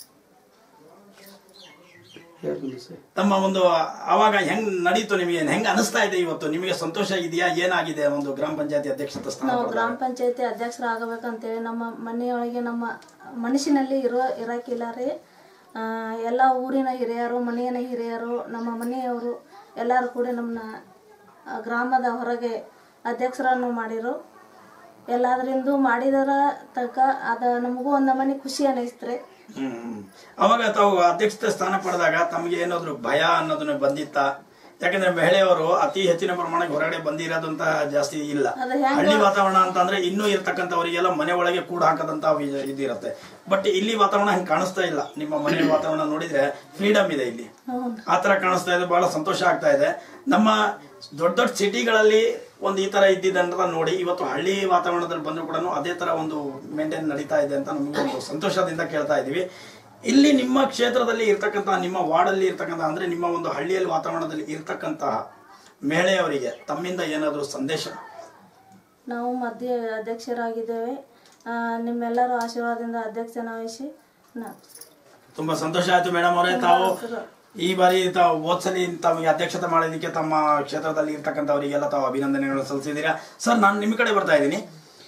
ತಮ್ಮ ಒಂದು ಅವಾಗ ಹೆಂಗ್ ನಡೀತು ನಿಮಗೆ ಹೆಂಗ್ ಅನಿಸ್ತಾ ಇದೆ ಇವತ್ತು ನಿಮಗೆ ಸಂತೋಷ ಇದೆಯಾ ಏನಾಗಿದೆ ಒಂದು ಗ್ರಾಮ ಪಂಚಾಯತಿ ಅಧ್ಯಕ್ಷತೆ ಸ್ಥಾನ ನಾವು ಪಡೆದಾಗ? ಗ್ರಾಮ ಪಂಚಾಯತಿ ಅಧ್ಯಕ್ಷರಾಗಬೇಕಂತೇಳಿ ನಮ್ಮ ಮನೆಯೊಳಗೆ ನಮ್ಮ ಮನಸ್ಸಿನಲ್ಲಿ ಇರೋ ಇರಕ್ಕಿಲ್ಲ ರೀ ಆ, ಎಲ್ಲ ಊರಿನ ಹಿರಿಯರು ಮನೆಯ ಹಿರಿಯರು ನಮ್ಮ ಮನೆಯವರು ಎಲ್ಲರೂ ಕೂಡಿ ನಮ್ಮನ್ನ ಆ, ಗ್ರಾಮದ ಹೊರಗೆ ಅಧ್ಯಕ್ಷರನ್ನು ಮಾಡಿರು ಎಲ್ಲಾದ್ರಿಂದ ಮಾಡಿದರ ತಕ್ಕ ಅದ ನಮಗೂ ಒಂದು ನಮನೆ ಖುಷಿ ಅನ್ನಿಸ್ತ್ರಿ ಹ್ಮ್ ಹ್ಮ್. ಅವಾಗ ತಾವು ಅಧ್ಯಕ್ಷತೆ ಸ್ಥಾನ ಪಡೆದಾಗ ತಮಗೆ ಏನಾದ್ರು ಭಯ ಅನ್ನೋದನ್ನ ಬಂದಿತ್ತ ಯಾಕಂದ್ರೆ ಮಹಿಳೆಯವರು ಅತಿ ಹೆಚ್ಚಿನ ಪ್ರಮಾಣಕ್ಕೆ ಹೊರಗಡೆ ಬಂದಿರೋದಂತ ಜಾಸ್ತಿ ಇಲ್ಲ ಅದು ಹೆಂಗ- ಹಳ್ಳಿ ವಾತಾವರಣ ಅಂತಂದ್ರೆ ಇನ್ನೂ ಇರ್ತಕ್ಕಂಥವರಿಗೆಲ್ಲ ಮನೆ ಒಳಗೆ ಕೂಡ ಹಾಕದಂತ ವಿ- ಇದಿರತ್ತೆ ಬಟ್ ಇಲ್ಲಿ ವಾತಾವರಣ ಹಂಗೆ ಕಾಣಿಸ್ತಾ ಇಲ್ಲ ನಿಮ್ಮ ಮನೆ ವಾತಾವರಣ ನೋಡಿದ್ರೆ ಫ್ರೀಡಮ್ ಇದೆ ಇಲ್ಲಿ ಹ್ಞೂ ಆ ತರ ಕಾಣಿಸ್ತಾ ಇದೆ ಬಹಳ ಸಂತೋಷ ಆಗ್ತಾ ಇದೆ ನಮ್ಮ ದೊಡ್ಡ ದೊಡ್ಡ ಸಿಟಿಗಳಲ್ಲಿ ಒಂದು ಈ ತರ ಇದ್ದಿದ್ದಂತ ನೋಡಿ ಇವತ್ತು ಹಳ್ಳಿ ವಾತಾವರಣದಲ್ಲಿ ಬಂದ್ರು ಕೂಡ ಅದೇ ತರ ಒಂದು ಮೇಂಟೈನ್ ನಡೀತಾ ಇದೆ ಅಂತ ನಮಗೆ ಒಂದು ಸಂತೋಷದಿಂದ ಕೇಳ್ತಾ ಇದೀವಿ ಇಲ್ಲಿ ನಿಮ್ಮ ಕ್ಷೇತ್ರದಲ್ಲಿ ಇರ್ತಕ್ಕಂತಹ ನಿಮ್ಮ ವಾರ್ಡಲ್ಲಿ ಇರ್ತಕ್ಕಂಥ ಅಂದ್ರೆ ನಿಮ್ಮ ಒಂದು ಹಳ್ಳಿಯಲ್ಲಿ ವಾತಾವರಣದಲ್ಲಿ ಇರ್ತಕ್ಕಂತಹ ಮಹಿಳೆಯವರಿಗೆ ತಮ್ಮಿಂದ ಏನಾದರೂ ಸಂದೇಶ ನಾವು ಮಧ್ಯೆ ಅಧ್ಯಕ್ಷರಾಗಿದ್ದೇವೆ ಆ, ನಿಮ್ಮೆಲ್ಲರ ಆಶೀರ್ವಾದದಿಂದ ಅಧ್ಯಕ್ಷನ ವಹಿಸಿ ನಾ ತುಂಬಾ ಸಂತೋಷ ಆಯ್ತು ಮೇಡಮ್ ಅವರೇ ತಾವು ಈ ಬಾರಿ ತಾವು ಹೋದ್ಸಲಿ ತಮಗೆ ಅಧ್ಯಕ್ಷತೆ ಮಾಡೋದಕ್ಕೆ ತಮ್ಮ ಕ್ಷೇತ್ರದಲ್ಲಿ ಇರ್ತಕ್ಕಂಥವರಿಗೆಲ್ಲ ತಾವು ಅಭಿನಂದನೆಗಳನ್ನು ಸಲ್ಲಿಸಿದ್ದೀರಾ ಸರ್ ನಾನು ನಿಮ್ಮ ಕಡೆ ಬರ್ತಾ ಇದ್ದೀನಿ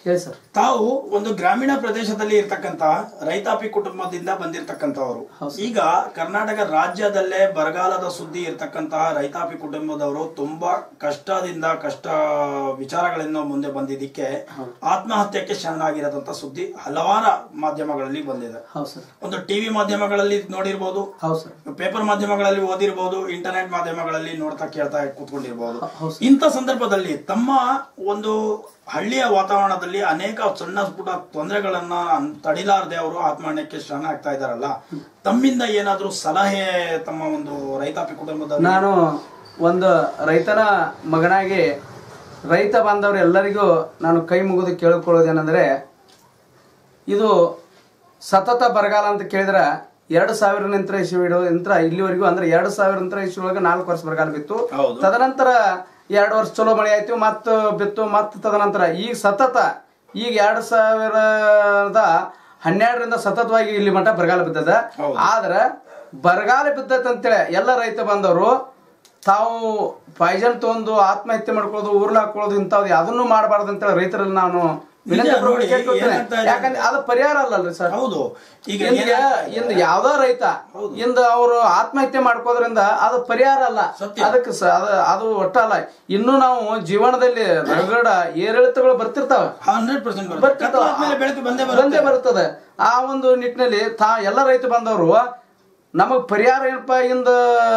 ಹೇಳಿ ಸರ್ ತಾವು ಒಂದು ಗ್ರಾಮೀಣ ಪ್ರದೇಶದಲ್ಲಿ ಇರ್ತಕ್ಕಂತ ರೈತಾಪಿ ಕುಟುಂಬದಿಂದ ಬಂದಿರತಕ್ಕಂತವರು ಈಗ ಕರ್ನಾಟಕ ರಾಜ್ಯದಲ್ಲೇ ಬರಗಾಲದ ಸುದ್ದಿ ಇರ್ತಕ್ಕಂತಹ ರೈತಾಪಿ ಕುಟುಂಬದವರು ತುಂಬಾ ಕಷ್ಟದಿಂದ ಕಷ್ಟ ವಿಚಾರಗಳಿಂದ ಮುಂದೆ ಬಂದಿದ್ದಕ್ಕೆ ಆತ್ಮಹತ್ಯಕ್ಕೆ ಶರಣಾಗಿರೋದಂತ ಸುದ್ದಿ ಹಲವಾರ ಮಾಧ್ಯಮಗಳಲ್ಲಿ ಬಂದಿದೆ ಹೌದು ಸರ್ ಒಂದು ಟಿವಿ ಮಾಧ್ಯಮಗಳಲ್ಲಿ ನೋಡಿರ್ಬೋದು ಹೌದು ಸರ್ ಪೇಪರ್ ಮಾಧ್ಯಮಗಳಲ್ಲಿ ಓದಿರ್ಬೋದು ಇಂಟರ್ನೆಟ್ ಮಾಧ್ಯಮಗಳಲ್ಲಿ ನೋಡ್ತಾ ಕೇಳ್ತಾ ಕೂತ್ಕೊಂಡಿರ್ಬೋದು ಹೌದು ಇಂಥ ಸಂದರ್ಭದಲ್ಲಿ ತಮ್ಮ ಒಂದು ಹಳ್ಳಿಯ ವಾತಾವರಣದಲ್ಲಿ ಅನೇಕ ಸಣ್ಣ ಪುಟ್ಟ ತೊಂದರೆಗಳನ್ನ ತಡಿಲಾರದೆ ಅವರು ಆತ್ಮಹತ್ಯಕ್ಕೆ ಶರಣಾಗ್ತಾ ಇದಾರಲ್ಲ ತಮ್ಮಿಂದ ಏನಾದ್ರೂ ಸಲಹೆ ತಮ್ಮ ಒಂದು ರೈತಾಪಿ ಕುಟುಂಬದ ನಾನು ಒಂದು ರೈತನ ಮಗನಾಗಿ ರೈತ ಬಾಂಧವರು ಎಲ್ಲರಿಗೂ ನಾನು ಕೈ ಮುಗಿದು ಕೇಳಿಕೊಳ್ಳೋದೇನೆಂದರೆ ಇದು ಸತತ ಬರಗಾಲ ಅಂತ ಕೇಳಿದ್ರೆ ಎರಡು ಸಾವಿರ ನಂತರ ಇಸ್ವಿಡು ನಂತರ ಇಲ್ಲಿವರೆಗೂ ಅಂದ್ರೆ ಎರಡು ಸಾವಿರ ನಂತರ ಇಸ್ವಿ ಒಳಗೆ ನಾಲ್ಕು ವರ್ಷ ಬರಗಾಲ ಬಿತ್ತು ಹೌದು. ತದನಂತರ ಎರಡು ವರ್ಷ ಚಲೋ ಮಳೆ ಆಯ್ತು ಮತ್ತು ಬಿತ್ತು ಮತ್ತು ತದನಂತರ ಈಗ ಸತತ ಈಗ ಎರಡು ಸಾವಿರದ ಹನ್ನೆರಡರಿಂದ ಸತತವಾಗಿ ಇಲ್ಲಿ ಮಟ್ಟ ಬರಗಾಲ ಬಿದ್ದದ ಹೌದು. ಆದ್ರೆ ಬರಗಾಲ ಬಿದ್ದೈತೆ ಅಂತೇಳಿ ಎಲ್ಲ ರೈತ ಬಂದವರು ತಾವು ಪಾಯ್ಜನ್ ತಗೊಂಡು ಆತ್ಮಹತ್ಯೆ ಮಾಡ್ಕೊಳ್ಳೋದು ಊರ್ಲ ಹಾಕೊಳ್ಳೋದು ಇಂಥದ್ದು ಅದನ್ನು ಮಾಡಬಾರ್ದು ಅಂತೇಳಿ ರೈತರಲ್ಲಿ ನಾನು ವಿನಂತಿ ನಿಜ ನೋಡಿ, ಪೂರ್ವಕ ಕೇಳ್ಕೊಳ್ತೇನೆ. ಏನಾಗ್ತಾ ಇದೆ? ಯಾಕಂದ್ರೆ ಅದು ಪರಿಹಾರ ಅಲ್ಲಲ್ರಿ ಸರ್ ಹೌದು ಈಗ ಇಂದ ಏನಾಗ್ತಾ ಇದೆ? ಇಂದ ಯಾವ್ದೋ ರೈತ ಇಂದ ಅವರು ಆತ್ಮಹತ್ಯೆ ಮಾಡ್ಕೋದ್ರಿಂದ ಅದು ಪರಿಹಾರ ಅಲ್ಲ ಸತ್ಯ. ಅದಕ್ಕೆ ಸ- ಅದು ಅದು ಒಟ್ಟ ಅಲ್ಲ ಇನ್ನು ನಾವು ಜೀವನದಲ್ಲಿ ರಗಡ ಏರಿಳಿತಗಳು ಬರ್ತಿರ್ತಾವ ಹಂಡ್ರೆಡ್ ಪರ್ಸೆಂಟ್ ಬರ್ತಿರ್ತಾವ ಬೆಳಕು ಬಂದೇ ಬಂದೇ ಬರುತ್ತೆ ಬರ್ತದೆ ಆ ಒಂದು ನಿಟ್ಟಿನಲ್ಲಿ ತಾ ಎಲ್ಲ ರೈತ ಬಂದವರು ನಮಗ್ ಪರಿಹಾರ ಏನಪ್ಪ ಇಂದ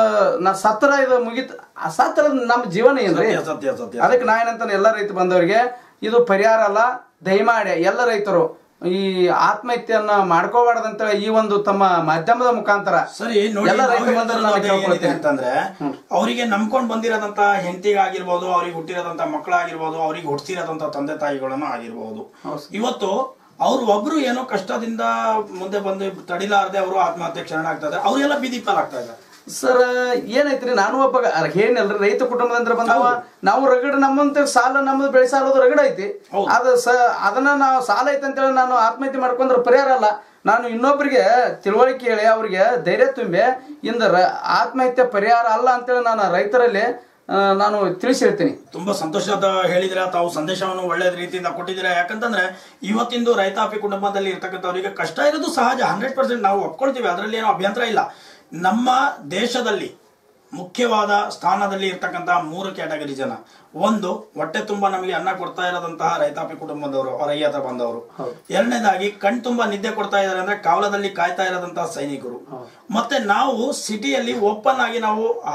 ನಾ ಸತ್ರ ಇದು ಮುಗಿತ್ ಆ ಸತ್ರ ನಮ್ಮ ಜೀವನ ಏನ್ರಿ ಸತ್ಯ ಸತ್ಯ ಸತ್ಯ ಅದಕ್ಕೆ ನಾ ಏನಂತಾನೆ ಎಲ್ಲ ರೈತ ಬಂದವರಿಗೆ ಇದು ಪರಿಹಾರ ಅಲ್ಲ ದಯಮಾಡಿ ಎಲ್ಲ ರೈತರು ಈ ಆತ್ಮಹತ್ಯೆಯನ್ನ ಮಾಡ್ಕೋಬಾರ್ದಂತ ಈ ಒಂದು ತಮ್ಮ ಮಾಧ್ಯಮದ ಮುಖಾಂತರ ಸರಿ ನೋಡಿ ಎಲ್ಲ ನಾವು ರೈತ ಬಂಧುಗಳು ನಾನು ಹೇಳ್ತಿರೋದು ಏನಿದೆ ಕೇಳ್ಕೊಳ್ತೇನೆ. ಅಂತಂದ್ರೆ ಅವರಿಗೆ ನಂಬ್ಕೊಂಡ್ ಬಂದಿರೋದಂತ ಹೆಂಡತಿಗಾಗಿರ್ಬೋದು ಅವ್ರಿಗೆ ಹುಟ್ಟಿರೋದಂತ ಮಕ್ಕಳಾಗಿರ್ಬೋದು ಅವ್ರಿಗೆ ಹುಟ್ಟಿಸಿರೋದಂತ ತಂದೆ ತಾಯಿಗಳನ್ನು ಆಗಿರ್ಬೋದು ಇವತ್ತು ಅವ್ರು ಒಬ್ರು ಏನೋ ಕಷ್ಟದಿಂದ ಮುಂದೆ ಬಂದು ತಡಿಲಾರದೆ ಅವರು ಆತ್ಮಹತ್ಯೆ ಶರಣಾಗ್ತಾ ಇದ್ದಾರೆ ಅವರೆಲ್ಲ ಬೀದಿ ಪಾಲಾಗ್ತಾ ಇದ್ದಾರೆ ಸರ್ ಏನೈತ್ರಿ ನಾನು ಒಬ್ಬ ಏನಲ್ರಿ ರೈತ ಕುಟುಂಬದಿಂದ ಬಂದವ ನಾವು ರಗಡ ನಮ್ಮಂತ ಸಾಲ ನಮ್ಮದು ಬೆಳೆ ಸಾಲದು ರಗಡ ಐತಿ ಹೌದು. ಅದ ಸ ಅದನ್ನ ನಾವು ಸಾಲ ಐತೆ ಅಂತೇಳಿ ನಾನು ಆತ್ಮಹತ್ಯೆ ಮಾಡ್ಕೊಂಡ್ರೆ ಪರಿಹಾರ ಅಲ್ಲ ನಾನು ಇನ್ನೊಬ್ಬರಿಗೆ ತಿಳುವಳಿಕೆ ಹೇಳಿ ಅವ್ರಿಗೆ ಧೈರ್ಯ ತುಂಬಿ ಇಂದ ರ- ಆತ್ಮಹತ್ಯೆ ಪರಿಹಾರ ಅಲ್ಲ ಅಂತೇಳಿ ನಾನು ರೈತರಲ್ಲಿ ಆ, ನಾನು ತಿಳಿಸಿ ಹೇಳ್ತೀನಿ ತುಂಬಾ ಸಂತೋಷದ ಹೇಳಿದ್ರೆ ತಾವು ಸಂದೇಶವನ್ನು ಒಳ್ಳೆ ರೀತಿಯಿಂದ ಕೊಟ್ಟಿದ್ದೀರಾ ಯಾಕಂತಂದ್ರೆ ಇವತ್ತಿಂದು ರೈತಾಪಿ ಕುಟುಂಬದಲ್ಲಿ ಇರ್ತಕ್ಕಂಥವರಿಗೆ ಕಷ್ಟ ಇರೋದು ಸಹಜ ಹಂಡ್ರೆಡ್ ಪರ್ಸೆಂಟ್ ನಾವು ಒಪ್ಕೊಳ್ತೀವಿ ಅದರಲ್ಲಿ ಏನೋ ಅಭ್ಯಂತರ ಇಲ್ಲ ನಮ್ಮ ದೇಶದಲ್ಲಿ ಮುಖ್ಯವಾದ ಸ್ಥಾನದಲ್ಲಿ ಇರ್ತಕ್ಕಂಥ ಮೂರು ಕ್ಯಾಟಗರಿ ಜನ ಒಂದು ಹೊಟ್ಟೆ ತುಂಬ ನಮಗೆ ಅನ್ನ ಕೊಡ್ತಾ ಇರೋದಂತಹ ರೈತಾಪಿ ಕುಟುಂಬದವರು ರೈತ ಬಂದವರು ಎರಡನೇದಾಗಿ ಕಣ್ ತುಂಬಾ ನಿದ್ದೆ ಕೊಡ್ತಾ ಇದ್ದಾರೆ ಅಂದ್ರೆ ಕಾವಲದಲ್ಲಿ ಕಾಯ್ತಾ ಇರೋದಂತಹ ಸೈನಿಕರು ಮತ್ತೆ ನಾವು ಸಿಟಿಯಲ್ಲಿ ಓಪನ್ ಆಗಿ ನಾವು ಆ,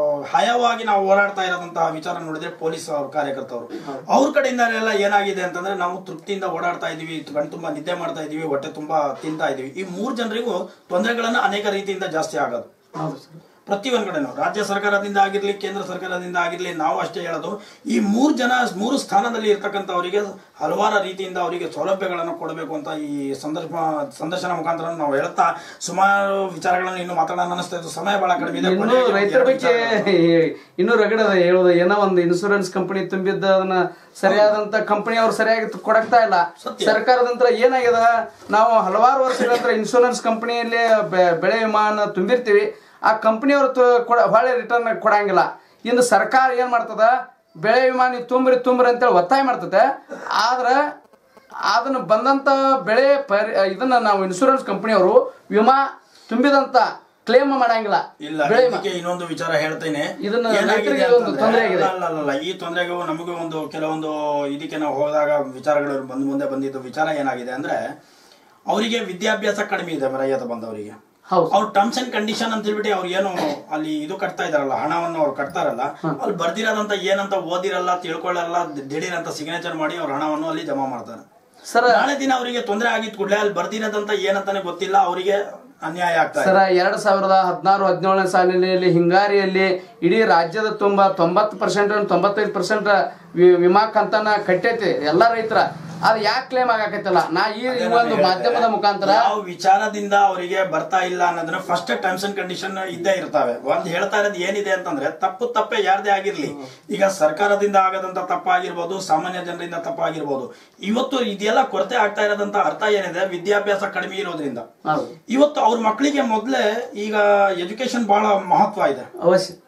ಹಯವಾಗಿ ನಾವು ಓಡಾಡ್ತಾ ಇರೋದಂತಹ ವಿಚಾರ ನೋಡಿದ್ರೆ ಪೊಲೀಸ್ ಅವ್ರ ಕಾರ್ಯಕರ್ತರು ಅವ್ರ ಕಡೆಯಿಂದ ಎಲ್ಲ ಏನಾಗಿದೆ ಅಂತಂದ್ರೆ ನಾವು ತೃಪ್ತಿಯಿಂದ ಓಡಾಡ್ತಾ ಇದೀವಿ ಕಣ್ ತುಂಬಾ ನಿದ್ದೆ ಮಾಡ್ತಾ ಇದೀವಿ ಹೊಟ್ಟೆ ತುಂಬಾ ತಿಂತಾ ಇದೀವಿ ಈ ಮೂರು ಜನರಿಗೂ ತೊಂದರೆಗಳನ್ನ ಅನೇಕ ರೀತಿಯಿಂದ ಜಾಸ್ತಿ ಆಗೋದು ಹೌದು ಸರ್ ಪ್ರತಿಯೊಂದು ಕಡೆನೂ ರಾಜ್ಯ ಸರ್ಕಾರದಿಂದ ಆಗಿರ್ಲಿ ಕೇಂದ್ರ ಸರ್ಕಾರದಿಂದ ಆಗಿರ್ಲಿ ನಾವು ಅಷ್ಟೇ ಹೇಳೋದು ಈ ಮೂರು ಜನ ಮೂರು ಸ್ಥಾನದಲ್ಲಿ ಇರ್ತಕ್ಕಂಥವರಿಗೆ ಹಲವಾರು ರೀತಿಯಿಂದ ಅವರಿಗೆ ಸೌಲಭ್ಯಗಳನ್ನು ಕೊಡಬೇಕು ಅಂತ ಈ ಸಂದರ್ಭ ಸಂದರ್ಶನ ಮುಖಾಂತರ ನಾವು ಹೇಳ್ತಾ ಸುಮಾರು ವಿಚಾರಗಳನ್ನು ಇನ್ನು ಮಾತಾಡೋಣ ಅನಿಸ್ತಾ ಇದ್ದು ಸಮಯ ಬಹಳ ಕಡಿಮೆ ಇದೆ ಇನ್ನು ಕೊನೆಗೆ ರೈತರ ಎರಡು ಬಗ್ಗೆ ವಿಚಾರಗಳು. ಇನ್ನೂ ರಗಡದ ಹೇಳೋದು ಏನೋ ಒಂದು ಇನ್ಸೂರೆನ್ಸ್ ಕಂಪನಿ ತುಂಬಿದ್ದ ಅದನ್ನ ಸರಿಯಾದಂತ ಕಂಪನಿ ಅವ್ರು ಸರಿಯಾಗಿ ತ- ಕೊಡಕ್ತಾ ಇಲ್ಲ ಸತ್ಯ. ಸರ್ಕಾರದಂತ್ರ ಏನಾಗ್ಯದ ನಾವು ಹಲವಾರು ವರ್ಷಗಳ ನಂತರ ಇನ್ಶೂರೆನ್ಸ್ ಕಂಪನಿಯಲ್ಲಿ ಬೆಳೆ ವಿಮಾನ ತುಂಬಿರ್ತೀವಿ ಆ ಕಂಪನಿಯವರು ಕೊಡ ಹೊಳೆ ರಿಟರ್ನ್ ಕೊಡಂಗಿಲ್ಲ ಇನ್ನು ಸರ್ಕಾರ ಏನ್ ಮಾಡ್ತದ ಬೆಳೆ ವಿಮಾ ನೀವು ತುಂಬ್ರಿ ತುಂಬ್ರಿ ಅಂತೇಳಿ ಒತ್ತಾಯ ಮಾಡ್ತದೆ ಆದ್ರೆ ಅದನ್ನ ಬಂದಂತ ಬೆಳೆ ಪರಿ ಇದನ್ನ ನಾವು ಇನ್ಶೂರೆನ್ಸ್ ಕಂಪನಿಯವರು ವಿಮಾ ತುಂಬಿದಂತ ಕ್ಲೇಮ್ ಮಾಡಂಗಿಲ್ಲ ಇಲ್ಲ ಬೆಳೆ ವಿಮಾ ಇದಕ್ಕೆ ಇನ್ನೊಂದು ವಿಚಾರ ಹೇಳ್ತೇನೆ ಇದನ್ನ ಏನಾಗಿದೆ ರೈತರಿಗೆ ಒಂದು ಅಂತಂದ್ರೆ- ತೊಂದರೆ ಆಗಿದೆ. ಅಲ್ಲ, ಅಲ್ಲ, ಅಲ್ಲ, ಈ ತೊಂದರೆಗೂ ನಮಗೂ ಒಂದು ಕೆಲವೊಂದು ಇದಕ್ಕೆ ನಾವು ಹೋದಾಗ ವಿಚಾರಗಳು ಬಂದು ಮುಂದೆ ಬಂದಿದ್ದು ವಿಚಾರ ಏನಾಗಿದೆ ಅಂದ್ರೆ ಅವರಿಗೆ ವಿದ್ಯಾಭ್ಯಾಸ ಕಡಿಮೆ ಇದೆ ರೈತ ಬಂದವರಿಗೆ ಹೌದು ಅವ್ರ ಟರ್ಮ್ಸ್ ಅಂಡ್ ಕಂಡೀಷನ್ ಅಂತ ಹೇಳ್ಬಿಟ್ಟು ಅವ್ರು ಏನು ಅಲ್ಲಿ ಇದು ಕಟ್ತಾ ಇದಾರಲ್ಲ ಹಣವನ್ನು ಅವ್ರು ಕಟ್ತಾರಲ್ಲ ಅಲ್ಲಿ ಬರ್ದಿರೋದಂತ ಏನಂತ ಓದಿರಲ್ಲ ತಿಳ್ಕೊಳ್ಳಲ್ಲ ದಿಢೀರ್ ಅಂತ ಸಿಗ್ನೇಚರ್ ಮಾಡಿ ಅವ್ರ ಹಣವನ್ನು ಅಲ್ಲಿ ಜಮಾ ಮಾಡ್ತಾರೆ ಸರ್ ನಾಳೆ ದಿನ ಅವರಿಗೆ ತೊಂದರೆ ಆಗಿದ್ ಕೂಡಲೇ ಅಲ್ಲಿ ಬರ್ದಿರೋದಂತ ಏನಂತಾನೆ ಗೊತ್ತಿಲ್ಲ ಅವರಿಗೆ ಅನ್ಯಾಯ ಆಗ್ತಾ ಇದೆ ಸರ ಎರಡ್ ಸಾವಿರದ ಹದಿನಾರು ಹದಿನೇಳನೇ ಸಾಲಿನಲ್ಲಿ ಹಿಂಗಾರಿಯಲ್ಲಿ ಇಡೀ ರಾಜ್ಯದ ತುಂಬ ತೊಂಬತ್ತು ಪರ್ಸೆಂಟ್ ತೊಂಬತ್ತೈದು ಪರ್ಸೆಂಟ್ ವಿಮಾ ಕಂತನ ಕಟ್ಟೈತಿ ಎಲ್ಲಾ ರೈತರ ಅದು ಯಾಕೆ ಕ್ಲೇಮ್ ಆಗಾಕೈತಲ್ಲ ನಾ ಈ ಈ ಒಂದು ಮಾಧ್ಯಮದ ಮುಖಾಂತರ ಯಾವ ವಿಚಾರದಿಂದ ಅವರಿಗೆ ಬರ್ತಾ ಇಲ್ಲ ಅನ್ನೋದನ್ನ ಫಸ್ಟ್ ಟರ್ಮ್ಸ್ ಅಂಡ್ ಕಂಡೀಷನ್ ಇದ್ದೇ ಇರ್ತವೆ ಒಂದ್ ಹೇಳ್ತಾ ಇರೋದು ಏನಿದೆ ಅಂತಂದ್ರೆ ತಪ್ಪು ತಪ್ಪೇ ಯಾರ್ದೇ ಆಗಿರ್ಲಿ ಈಗ ಸರ್ಕಾರದಿಂದ ಆಗದಂತ ತಪ್ಪಾಗಿರ್ಬೋದು ಸಾಮಾನ್ಯ ಜನರಿಂದ ತಪ್ಪಾಗಿರ್ಬೋದು ಇವತ್ತು ಇದೆಲ್ಲ ಕೊರತೆ ಆಗ್ತಾ ಇರೋದಂತ ಅರ್ಥ ಏನಿದೆ ವಿದ್ಯಾಭ್ಯಾಸ ಕಡಿಮೆ ಇರೋದ್ರಿಂದ ಹೌದು ಇವತ್ತು ಅವ್ರ ಮಕ್ಕಳಿಗೆ ಮೊದ್ಲೇ ಈಗ ಎಜುಕೇಶನ್ ಬಹಳ ಮಹತ್ವ ಇದೆ ಅವಶ್ಯ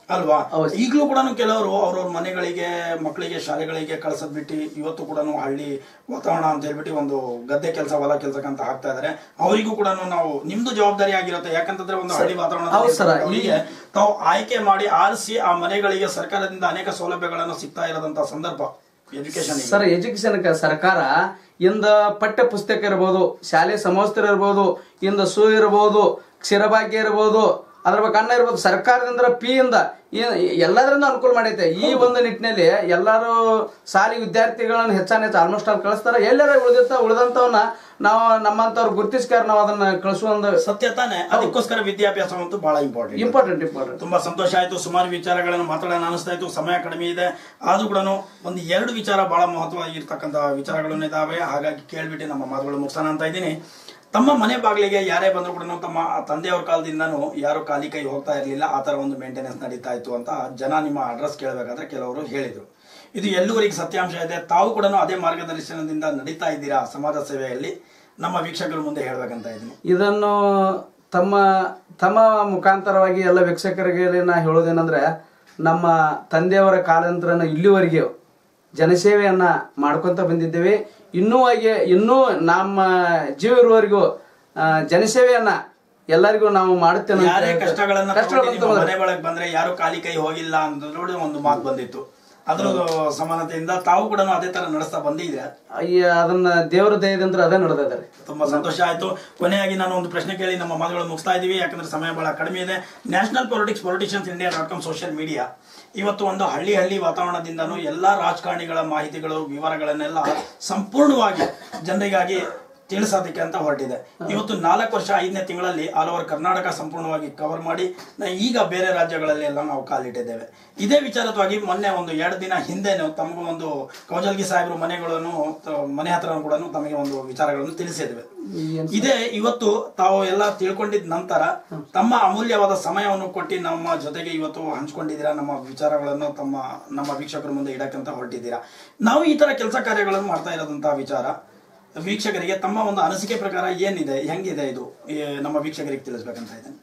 ಅಲ್ವಾ ಹೌದು. ಈಗಲೂ ಕೂಡ ಕೆಲವರು ಅವ್ರವ್ರ ಮನೆಗಳಿಗೆ ಮಕ್ಕಳಿಗೆ ಶಾಲೆಗಳಿಗೆ ಕಳ್ಸದ್ ಬಿಟ್ಟು ಇವತ್ತು ಕೂಡ ಹಳ್ಳಿ ವಾತಾವರಣ ಅಂತ ಹೇಳ್ಬಿಟ್ಟು ಒಂದು ಗದ್ದೆ ಕೆಲಸ ಹೊಲ ಕೆಲಸಕ್ಕಂತ ಹಾಕ್ತಾ ಇದಾರೆ ಅವರಿಗೂ ಕೂಡ ನಾವು ನಿಮ್ದು ಜವಾಬ್ದಾರಿ ಆಗಿರುತ್ತೆ ಯಾಕಂತಂದ್ರೆ ಒಂದು ಹಳ್ಳಿ ಹೌದು ಸರ್, ವಾತಾವರಣ ಅವರಿಗೆ ತಾವು ಆಯ್ಕೆ ಮಾಡಿ ಆರಿಸಿ ಆ ಮನೆಗಳಿಗೆ ಸರ್ಕಾರದಿಂದ ಅನೇಕ ಸೌಲಭ್ಯಗಳನ್ನು ಸಿಗ್ತಾ ಇರೋದಂತ ಸಂದರ್ಭ ಎಜುಕೇಶನ್ ಸರ್ ಎಜುಕೇಶನ್ ಸರ್ಕಾರ ಇಂದ ಪಠ್ಯ ಪುಸ್ತಕ ಇರ್ಬೋದು ಶಾಲೆ ಸಮವಸ್ತ್ರ ಇರ್ಬೋದು ಇಂದ ಸೂ ಇರ್ಬೋದು ಕ್ಷೀರಭಾಗ್ಯ ಇರ್ಬೋದು ಅದ್ರ ಬಗ್ಗೆ ಅನ್ನ ಇರ್ಬೋದು ಸರ್ಕಾರದಿಂದ ಪಿ ಇಂದ ಈ- ಎಲ್ಲದರಿಂದ ಅನುಕೂಲ ಮಾಡೈತೆ ಈ ಒಂದು ನಿಟ್ಟಿನಲ್ಲಿ ಎಲ್ಲರೂ ಶಾಲೆ ವಿದ್ಯಾರ್ಥಿಗಳನ್ನ ಹೆಚ್ಚಾನ ಹೆಚ್ಚು ಆಲ್ಮೋಸ್ಟ್ ಅಲ್ಲಿ ಕಳಿಸ್ತಾರೆ ಎಲ್ಲರ ಉಳಿದಿರ್ತ ಉಳಿದಂತವನ್ನ ನಾವು ನಮ್ಮಂತವ್ರು ಗುರುತಿಸ್ಕಾರ ನಾವು ಅದನ್ನ ಕಳಿಸುವ ಒಂದು ಸತ್ಯ ತಾನೆ ಅದಕ್ಕೋಸ್ಕರ ವಿದ್ಯಾಭ್ಯಾಸ ಅಂತೂ ಬಹಳ ಇಂಪಾರ್ಟೆಂಟ್ ಇಂಪಾರ್ಟೆಂಟ್ ಇಂಪಾರ್ಟೆಂಟ್ ತುಂಬಾ ಸಂತೋಷ ಆಯ್ತು ಸುಮಾರು ವಿಚಾರಗಳನ್ನು ಮಾತಾಡೋಣ ಅನಿಸ್ತಾ ಇತ್ತು ಸಮಯ ಕಡಿಮೆ ಇದೆ ಆದ್ರೂ ಕೂಡ ಒಂದು ಎರಡು ವಿಚಾರ ಬಹಳ ಮಹತ್ವ ಇರ್ತಕ್ಕಂಥ ವಿಚಾರಗಳನ್ನು ಇದಾವೆ ಹಾಗಾಗಿ ಕೇಳ್ಬಿಟ್ಟು ನಮ್ಮ ಮಾತುಗಳು ಮುಗಿಸೋಣ ಅಂತ ಇದ್ದೀನಿ ತಮ್ಮ ಮನೆ ಬಾಗಿಲಿಗೆ ಯಾರೇ ಬಂದ್ರು ಕೂಡ ತಮ್ಮ ತಂದೆಯವ್ರ ಕಾಲದಿಂದನೂ ಯಾರು ಖಾಲಿ ಕೈ ಹೋಗ್ತಾ ಇರಲಿಲ್ಲ ಆ ತರ ಒಂದು ಮೇಂಟೆನೆನ್ಸ್ ನಡೀತಾ ಇತ್ತು ಅಂತ ಜನ ನಿಮ್ಮ ಅಡ್ರೆಸ್ ಕೇಳಬೇಕಾದ್ರೆ ಕೆಲವರು ಹೇಳಿದ್ರು ಇದು ಎಲ್ಲೂವರೆಗೆ ಸತ್ಯಾಂಶ ಇದೆ ತಾವು ಕೂಡ ಅದೇ ಮಾರ್ಗದರ್ಶನದಿಂದ ನಡೀತಾ ಇದ್ದೀರಾ ಸಮಾಜ ಸೇವೆಯಲ್ಲಿ ನಮ್ಮ ವೀಕ್ಷಕರ ಮುಂದೆ ಹೇಳ್ಬೇಕಂತ ಇದ್ದೀನಿ ಇದನ್ನು ತಮ್ಮ ತಮ್ಮ ಮುಖಾಂತರವಾಗಿ ಎಲ್ಲ ವೀಕ್ಷಕರಿಗೆ ನಾ ಹೇಳೋದೇನಂದ್ರೆ ನಮ್ಮ ತಂದೆಯವರ ಕಾಲಾಂತರನ ಇಲ್ಲಿವರೆಗೆ ಜನಸೇವೆಯನ್ನ ಮಾಡ್ಕೊಂತ ಬಂದಿದ್ದೇವೆ ಇನ್ನೂ ಹಾಗೆ ಇನ್ನೂ ನಮ್ಮ ಜೀವ ಇರುವವರೆಗೂ ಆ, ಜನಸೇವೆಯನ್ನ ಎಲ್ಲರಿಗೂ ನಾವು ಮಾಡುತ್ತೇವೆ ಅಂತ ಯಾರೇ ಕಷ್ಟಗಳನ್ನ ಕಷ್ಟಗಳು ತಗೊಂಡು ನಿಮ್ಮ ಬಂತು ಮನೆ ಒಳಗೆ ಬಂದ್ರೆ ಯಾರು ಖಾಲಿ ಕೈ ಹೋಗಿಲ್ಲ ಅಂತ ನೋಡಿ ಒಂದು ಮಾತು ಬಂದಿತ್ತು ಅದ್ರ ಸಮಾನತೆಯಿಂದ ತಾವು ಕೂಡ ಅದೇ ತರ ನಡೆಸ್ತಾ ಬಂದಿದ್ದೀರಾ ಅಯ್ಯ, ಅದನ್ನ ದೇವರ ದಯದಿಂದ ಅದೇ ನಡೆದಿದ್ದಾರೆ ತುಂಬಾ ಸಂತೋಷ ಆಯ್ತು ಕೊನೆಯಾಗಿ ನಾನು ಒಂದು ಪ್ರಶ್ನೆ ಕೇಳಿ ನಮ್ಮ ಮಾತುಗಳು ಮುಗಿಸ್ತಾ ಇದೀವಿ ಯಾಕಂದ್ರೆ ಸಮಯ ಬಹಳ ಕಡಿಮೆ ಇದೆ national politics politicians India dot com social media ಇವತ್ತು ಒಂದು ಹಳ್ಳಿ ಹಳ್ಳಿ ವಾತಾವರಣದಿಂದನೂ ಎಲ್ಲಾ ರಾಜಕಾರಣಿಗಳ ಮಾಹಿತಿಗಳು ವಿವರಗಳನ್ನೆಲ್ಲ ಸಂಪೂರ್ಣವಾಗಿ ಜನರಿಗಾಗಿ ತಿಳಿಸೋದಕ್ಕೆ ಅಂತ ಹೊರಟಿದೆ ಇವತ್ತು ನಾಲ್ಕು ವರ್ಷ ಐದನೇ ತಿಂಗಳಲ್ಲಿ ಆಲ್ ಓವರ್ ಕರ್ನಾಟಕ ಸಂಪೂರ್ಣವಾಗಿ ಕವರ್ ಮಾಡಿ ನ- ಈಗ ಬೇರೆ ರಾಜ್ಯಗಳಲ್ಲಿ ಎಲ್ಲ ನಾವು ಕಾಲಿಟ್ಟಿದ್ದೇವೆ ಇದೇ ವಿಚಾರವಾಗಿ ಮೊನ್ನೆ ಒಂದು ಎರಡು ದಿನ ಹಿಂದೆನೂ ತಮಗೂ ಒಂದು ಕೌಜಲ್ಗಿ ಸಾಹೇಬರು ಮನೆಗಳನ್ನು ತ- ಮನೆ ಹತ್ರ ಕೂಡ ತಮಗೆ ಒಂದು ವಿಚಾರಗಳನ್ನು ತಿಳಿಸಿದ್ವಿ ಇದೇ ಇವತ್ತು ತಾವು ಎಲ್ಲ ತಿಳ್ಕೊಂಡಿದ ನಂತರ ತಮ್ಮ ಅಮೂಲ್ಯವಾದ ಸಮಯವನ್ನು ಕೊಟ್ಟು ನಮ್ಮ ಜೊತೆಗೆ ಇವತ್ತು ಹಂಚ್ಕೊಂಡಿದ್ದೀರಾ ನಮ್ಮ ವಿಚಾರಗಳನ್ನು ತಮ್ಮ ನಮ್ಮ ವೀಕ್ಷಕರ ಮುಂದೆ ಇಡಕ್ಕಂತ ಹೊರಟಿದ್ದೀರಾ ನಾವು ಈ ತರ ಕೆಲಸ ಕಾರ್ಯಗಳನ್ನು ಮಾಡ್ತಾ ಇರೋದಂತಹ ವಿಚಾರ ವೀಕ್ಷಕರಿಗೆ ತಮ್ಮ ಒಂದು ಅನಿಸಿಕೆ ಪ್ರಕಾರ ಏನಿದೆ ಹೆಂಗಿದೆ ಇದು ಈ ನಮ್ಮ ವೀಕ್ಷಕರಿಗೆ ತಿಳಿಸ್ಬೇಕಂತ ಇದ್ದೇನೆ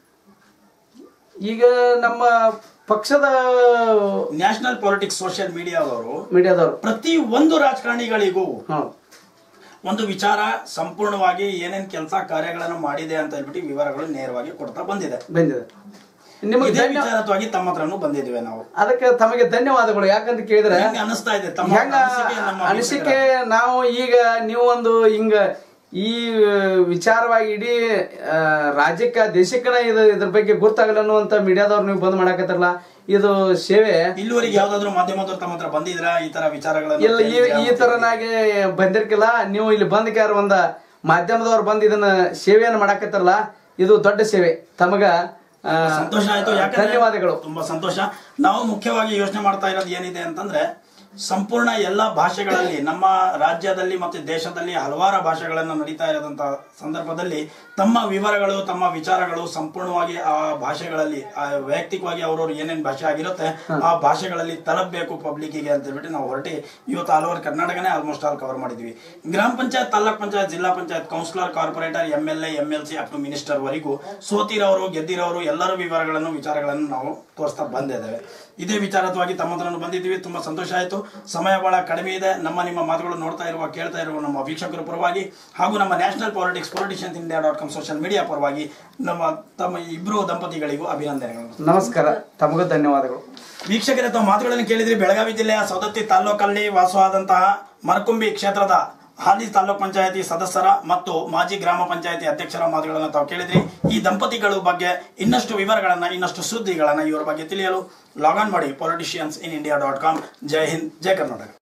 ಈಗ ನಮ್ಮ ಪಕ್ಷದ ನ್ಯಾಷನಲ್ ಪೊಲಿಟಿಕ್ಸ್ ಸೋಷಿಯಲ್ ಮೀಡಿಯಾದವರು ಮೀಡಿಯಾದವರು ಪ್ರತಿ ಒಂದು ರಾಜಕಾರಣಿಗಳಿಗೂ ಹ್ಮ್ ಒಂದು ವಿಚಾರ ಸಂಪೂರ್ಣವಾಗಿ ಏನೇನ್ ಕೆಲಸ ಕಾರ್ಯಗಳನ್ನು ಮಾಡಿದೆ ಅಂತ ಹೇಳ್ಬಿಟ್ಟು ವಿವರಗಳು ನೇರವಾಗಿ ಕೊಡ್ತಾ ಬಂದಿದೆ ಬಂದಿದೆ ನಿಮಗೆ ಇದೇ ಧನ್ಯ ವಿಚಾರವಾಗಿ ತಮ್ಮ ಹತ್ರನೂ ಬಂದಿದ್ದೇವೆ ನಾವು ಅದಕ್ಕೆ ತಮಗೆ ಧನ್ಯವಾದಗಳು ಯಾಕಂತ ಕೇಳಿದ್ರೆ ಹೆಂಗ್ ಅನಿಸ್ತಾ ಇದೆ ತಮ್ಮ ಹೆಂಗ ಅನಿಸಿಕೆ ನಮ್ಮ ಅನಿಸಿಕೆ ನಾವು ಈಗ ನೀವು ಒಂದು ಹಿಂಗ ಈ ವಿಚಾರವಾಗಿ ಇಡೀ ಆ, ರಾಜ್ಯಕ್ಕ ದೇಶಕ್ಕನ ಇದು ಇದ್ರ ಬಗ್ಗೆ ಗೊತ್ತಾಗಲ್ಲ ಅನ್ನುವಂತ ಮೀಡಿಯಾದವ್ರು ನೀವು ಬಂದ್ ಮಾಡಕತ್ತಾರಲ್ಲ ಇದು ಸೇವೆ ಇಲ್ಲಿವರೆಗೆ ಯಾವ್ದಾದ್ರು ಮಾಧ್ಯಮದವ್ರು ತಮ್ಮ ಹತ್ರ ಬಂದಿದ್ರಾ ಈ ತರ ವಿಚಾರಗಳನ್ನು ಇಲ್ಲ ಈ ಈ ತರನಾಗಿ ಬಂದಿರ್ಕಿಲ್ಲ ನೀವು ಇಲ್ಲಿ ಬಂದ್ ಯಾರು ಒಂದ ಮಾಧ್ಯಮದವ್ರು ಬಂದ್ ಇದನ್ನ ಸೇವೆಯನ್ನು ಮಾಡಕತ್ತಾರಲ್ಲ ಇದು ದೊಡ್ಡ ಸೇವೆ ತಮಗ ಆ, ಸಂತೋಷ ಆಯ್ತು ಯಾಕಂದ್ರೆ ಧನ್ಯವಾದಗಳು ತುಂಬಾ ಸಂತೋಷ ನಾವು ಮುಖ್ಯವಾಗಿ ಯೋಚನೆ ಮಾಡ್ತಾ ಇರೋದು ಏನಿದೆ ಅಂತಂದ್ರೆ ಸಂಪೂರ್ಣ ಎಲ್ಲಾ ಭಾಷೆಗಳಲ್ಲಿ ನಮ್ಮ ರಾಜ್ಯದಲ್ಲಿ ಮತ್ತು ದೇಶದಲ್ಲಿ ಹಲವಾರು ಭಾಷೆಗಳನ್ನು ನಡೀತಾ ಇರೋದಂತ ಸಂದರ್ಭದಲ್ಲಿ ತಮ್ಮ ವಿವರಗಳು ತಮ್ಮ ವಿಚಾರಗಳು ಸಂಪೂರ್ಣವಾಗಿ ಆ ಭಾಷೆಗಳಲ್ಲಿ ಆ ವೈಯಕ್ತಿಕವಾಗಿ ಅವ್ರವ್ರು ಏನೇನ್ ಭಾಷೆ ಆಗಿರುತ್ತೆ ಆ ಭಾಷೆಗಳಲ್ಲಿ ತಲುಪಬೇಕು ಪಬ್ಲಿಕ್ಕಿಗೆ ಅಂತ ಹೇಳ್ಬಿಟ್ಟು ನಾವು ಹೊರಟಿ ಇವತ್ತು ಆಲ್ ಓವರ್ ಕರ್ನಾಟಕನೇ ಆಲ್ಮೋಸ್ಟ್ ಆಲ್ ಕವರ್ ಮಾಡಿದ್ವಿ ಗ್ರಾಮ panchayat taluk panchayat zilla panchayat councillor corporator M L A M L C up to minister ವರೆಗೂ ಸೋತಿರೋರು ಗೆದ್ದಿರೋರು ಎಲ್ಲರ ವಿವರಗಳನ್ನು ವಿಚಾರಗಳನ್ನು ನಾವು ತೋರಿಸ್ತಾ ಬಂದಿದ್ದೇವೆ ಇದೇ ವಿಚಾರವಾಗಿ ತಮ್ಮ ಹತ್ರನೂ ಬಂದಿದ್ದೀವಿ ತುಂಬಾ ಸಂತೋಷ ಆಯಿತು ಸಮಯ ಬಹಳ ಕಡಿಮೆ ಇದೆ ನಮ್ಮ ನಿಮ್ಮ ಮಾತುಗಳು ನೋಡ್ತಾ ಇರುವ ಕೇಳ್ತಾ ಇರುವ ನಮ್ಮ ವೀಕ್ಷಕರ ಪರವಾಗಿ ಹಾಗೂ ನಮ್ಮ national politics politicians India dot com social media ಪರವಾಗಿ ನಮ್ಮ ತಮ್ಮ ಇಬ್ಬರು ದಂಪತಿಗಳಿಗೂ ಅಭಿನಂದನೆಗಳು ನಮಸ್ಕಾರ ತಮಗೂ ಧನ್ಯವಾದಗಳು ವೀಕ್ಷಕರೇ ತಾವು ಮಾತುಗಳನ್ನು ಕೇಳಿದ್ರಿ ಬೆಳಗಾವಿ ಜಿಲ್ಲೆಯ ಸವದತ್ತಿ ತಾಲ್ಲೂಕಲ್ಲಿ ವಾಸವಾದಂತಹ ಮರಕುಂಬಿ ಕ್ಷೇತ್ರದ ಹಾಲಿ ತಾಲೂಕ್ ಪಂಚಾಯತಿ ಸದಸ್ಯರ ಮತ್ತು ಮಾಜಿ ಗ್ರಾಮ ಪಂಚಾಯತಿ ಅಧ್ಯಕ್ಷರ ಮಾತುಗಳನ್ನು ತಾವು ಕೇಳಿದ್ರಿ ಈ ದಂಪತಿಗಳ ಬಗ್ಗೆ ಇನ್ನಷ್ಟು ವಿವರಗಳನ್ನ ಇನ್ನಷ್ಟು ಸುದ್ದಿಗಳನ್ನ ಇವರ ಬಗ್ಗೆ ತಿಳಿಯಲು ಲಾಗ್ ಆನ್ ಮಾಡಿ politicians in India dot com Jai Hind Jai Karnataka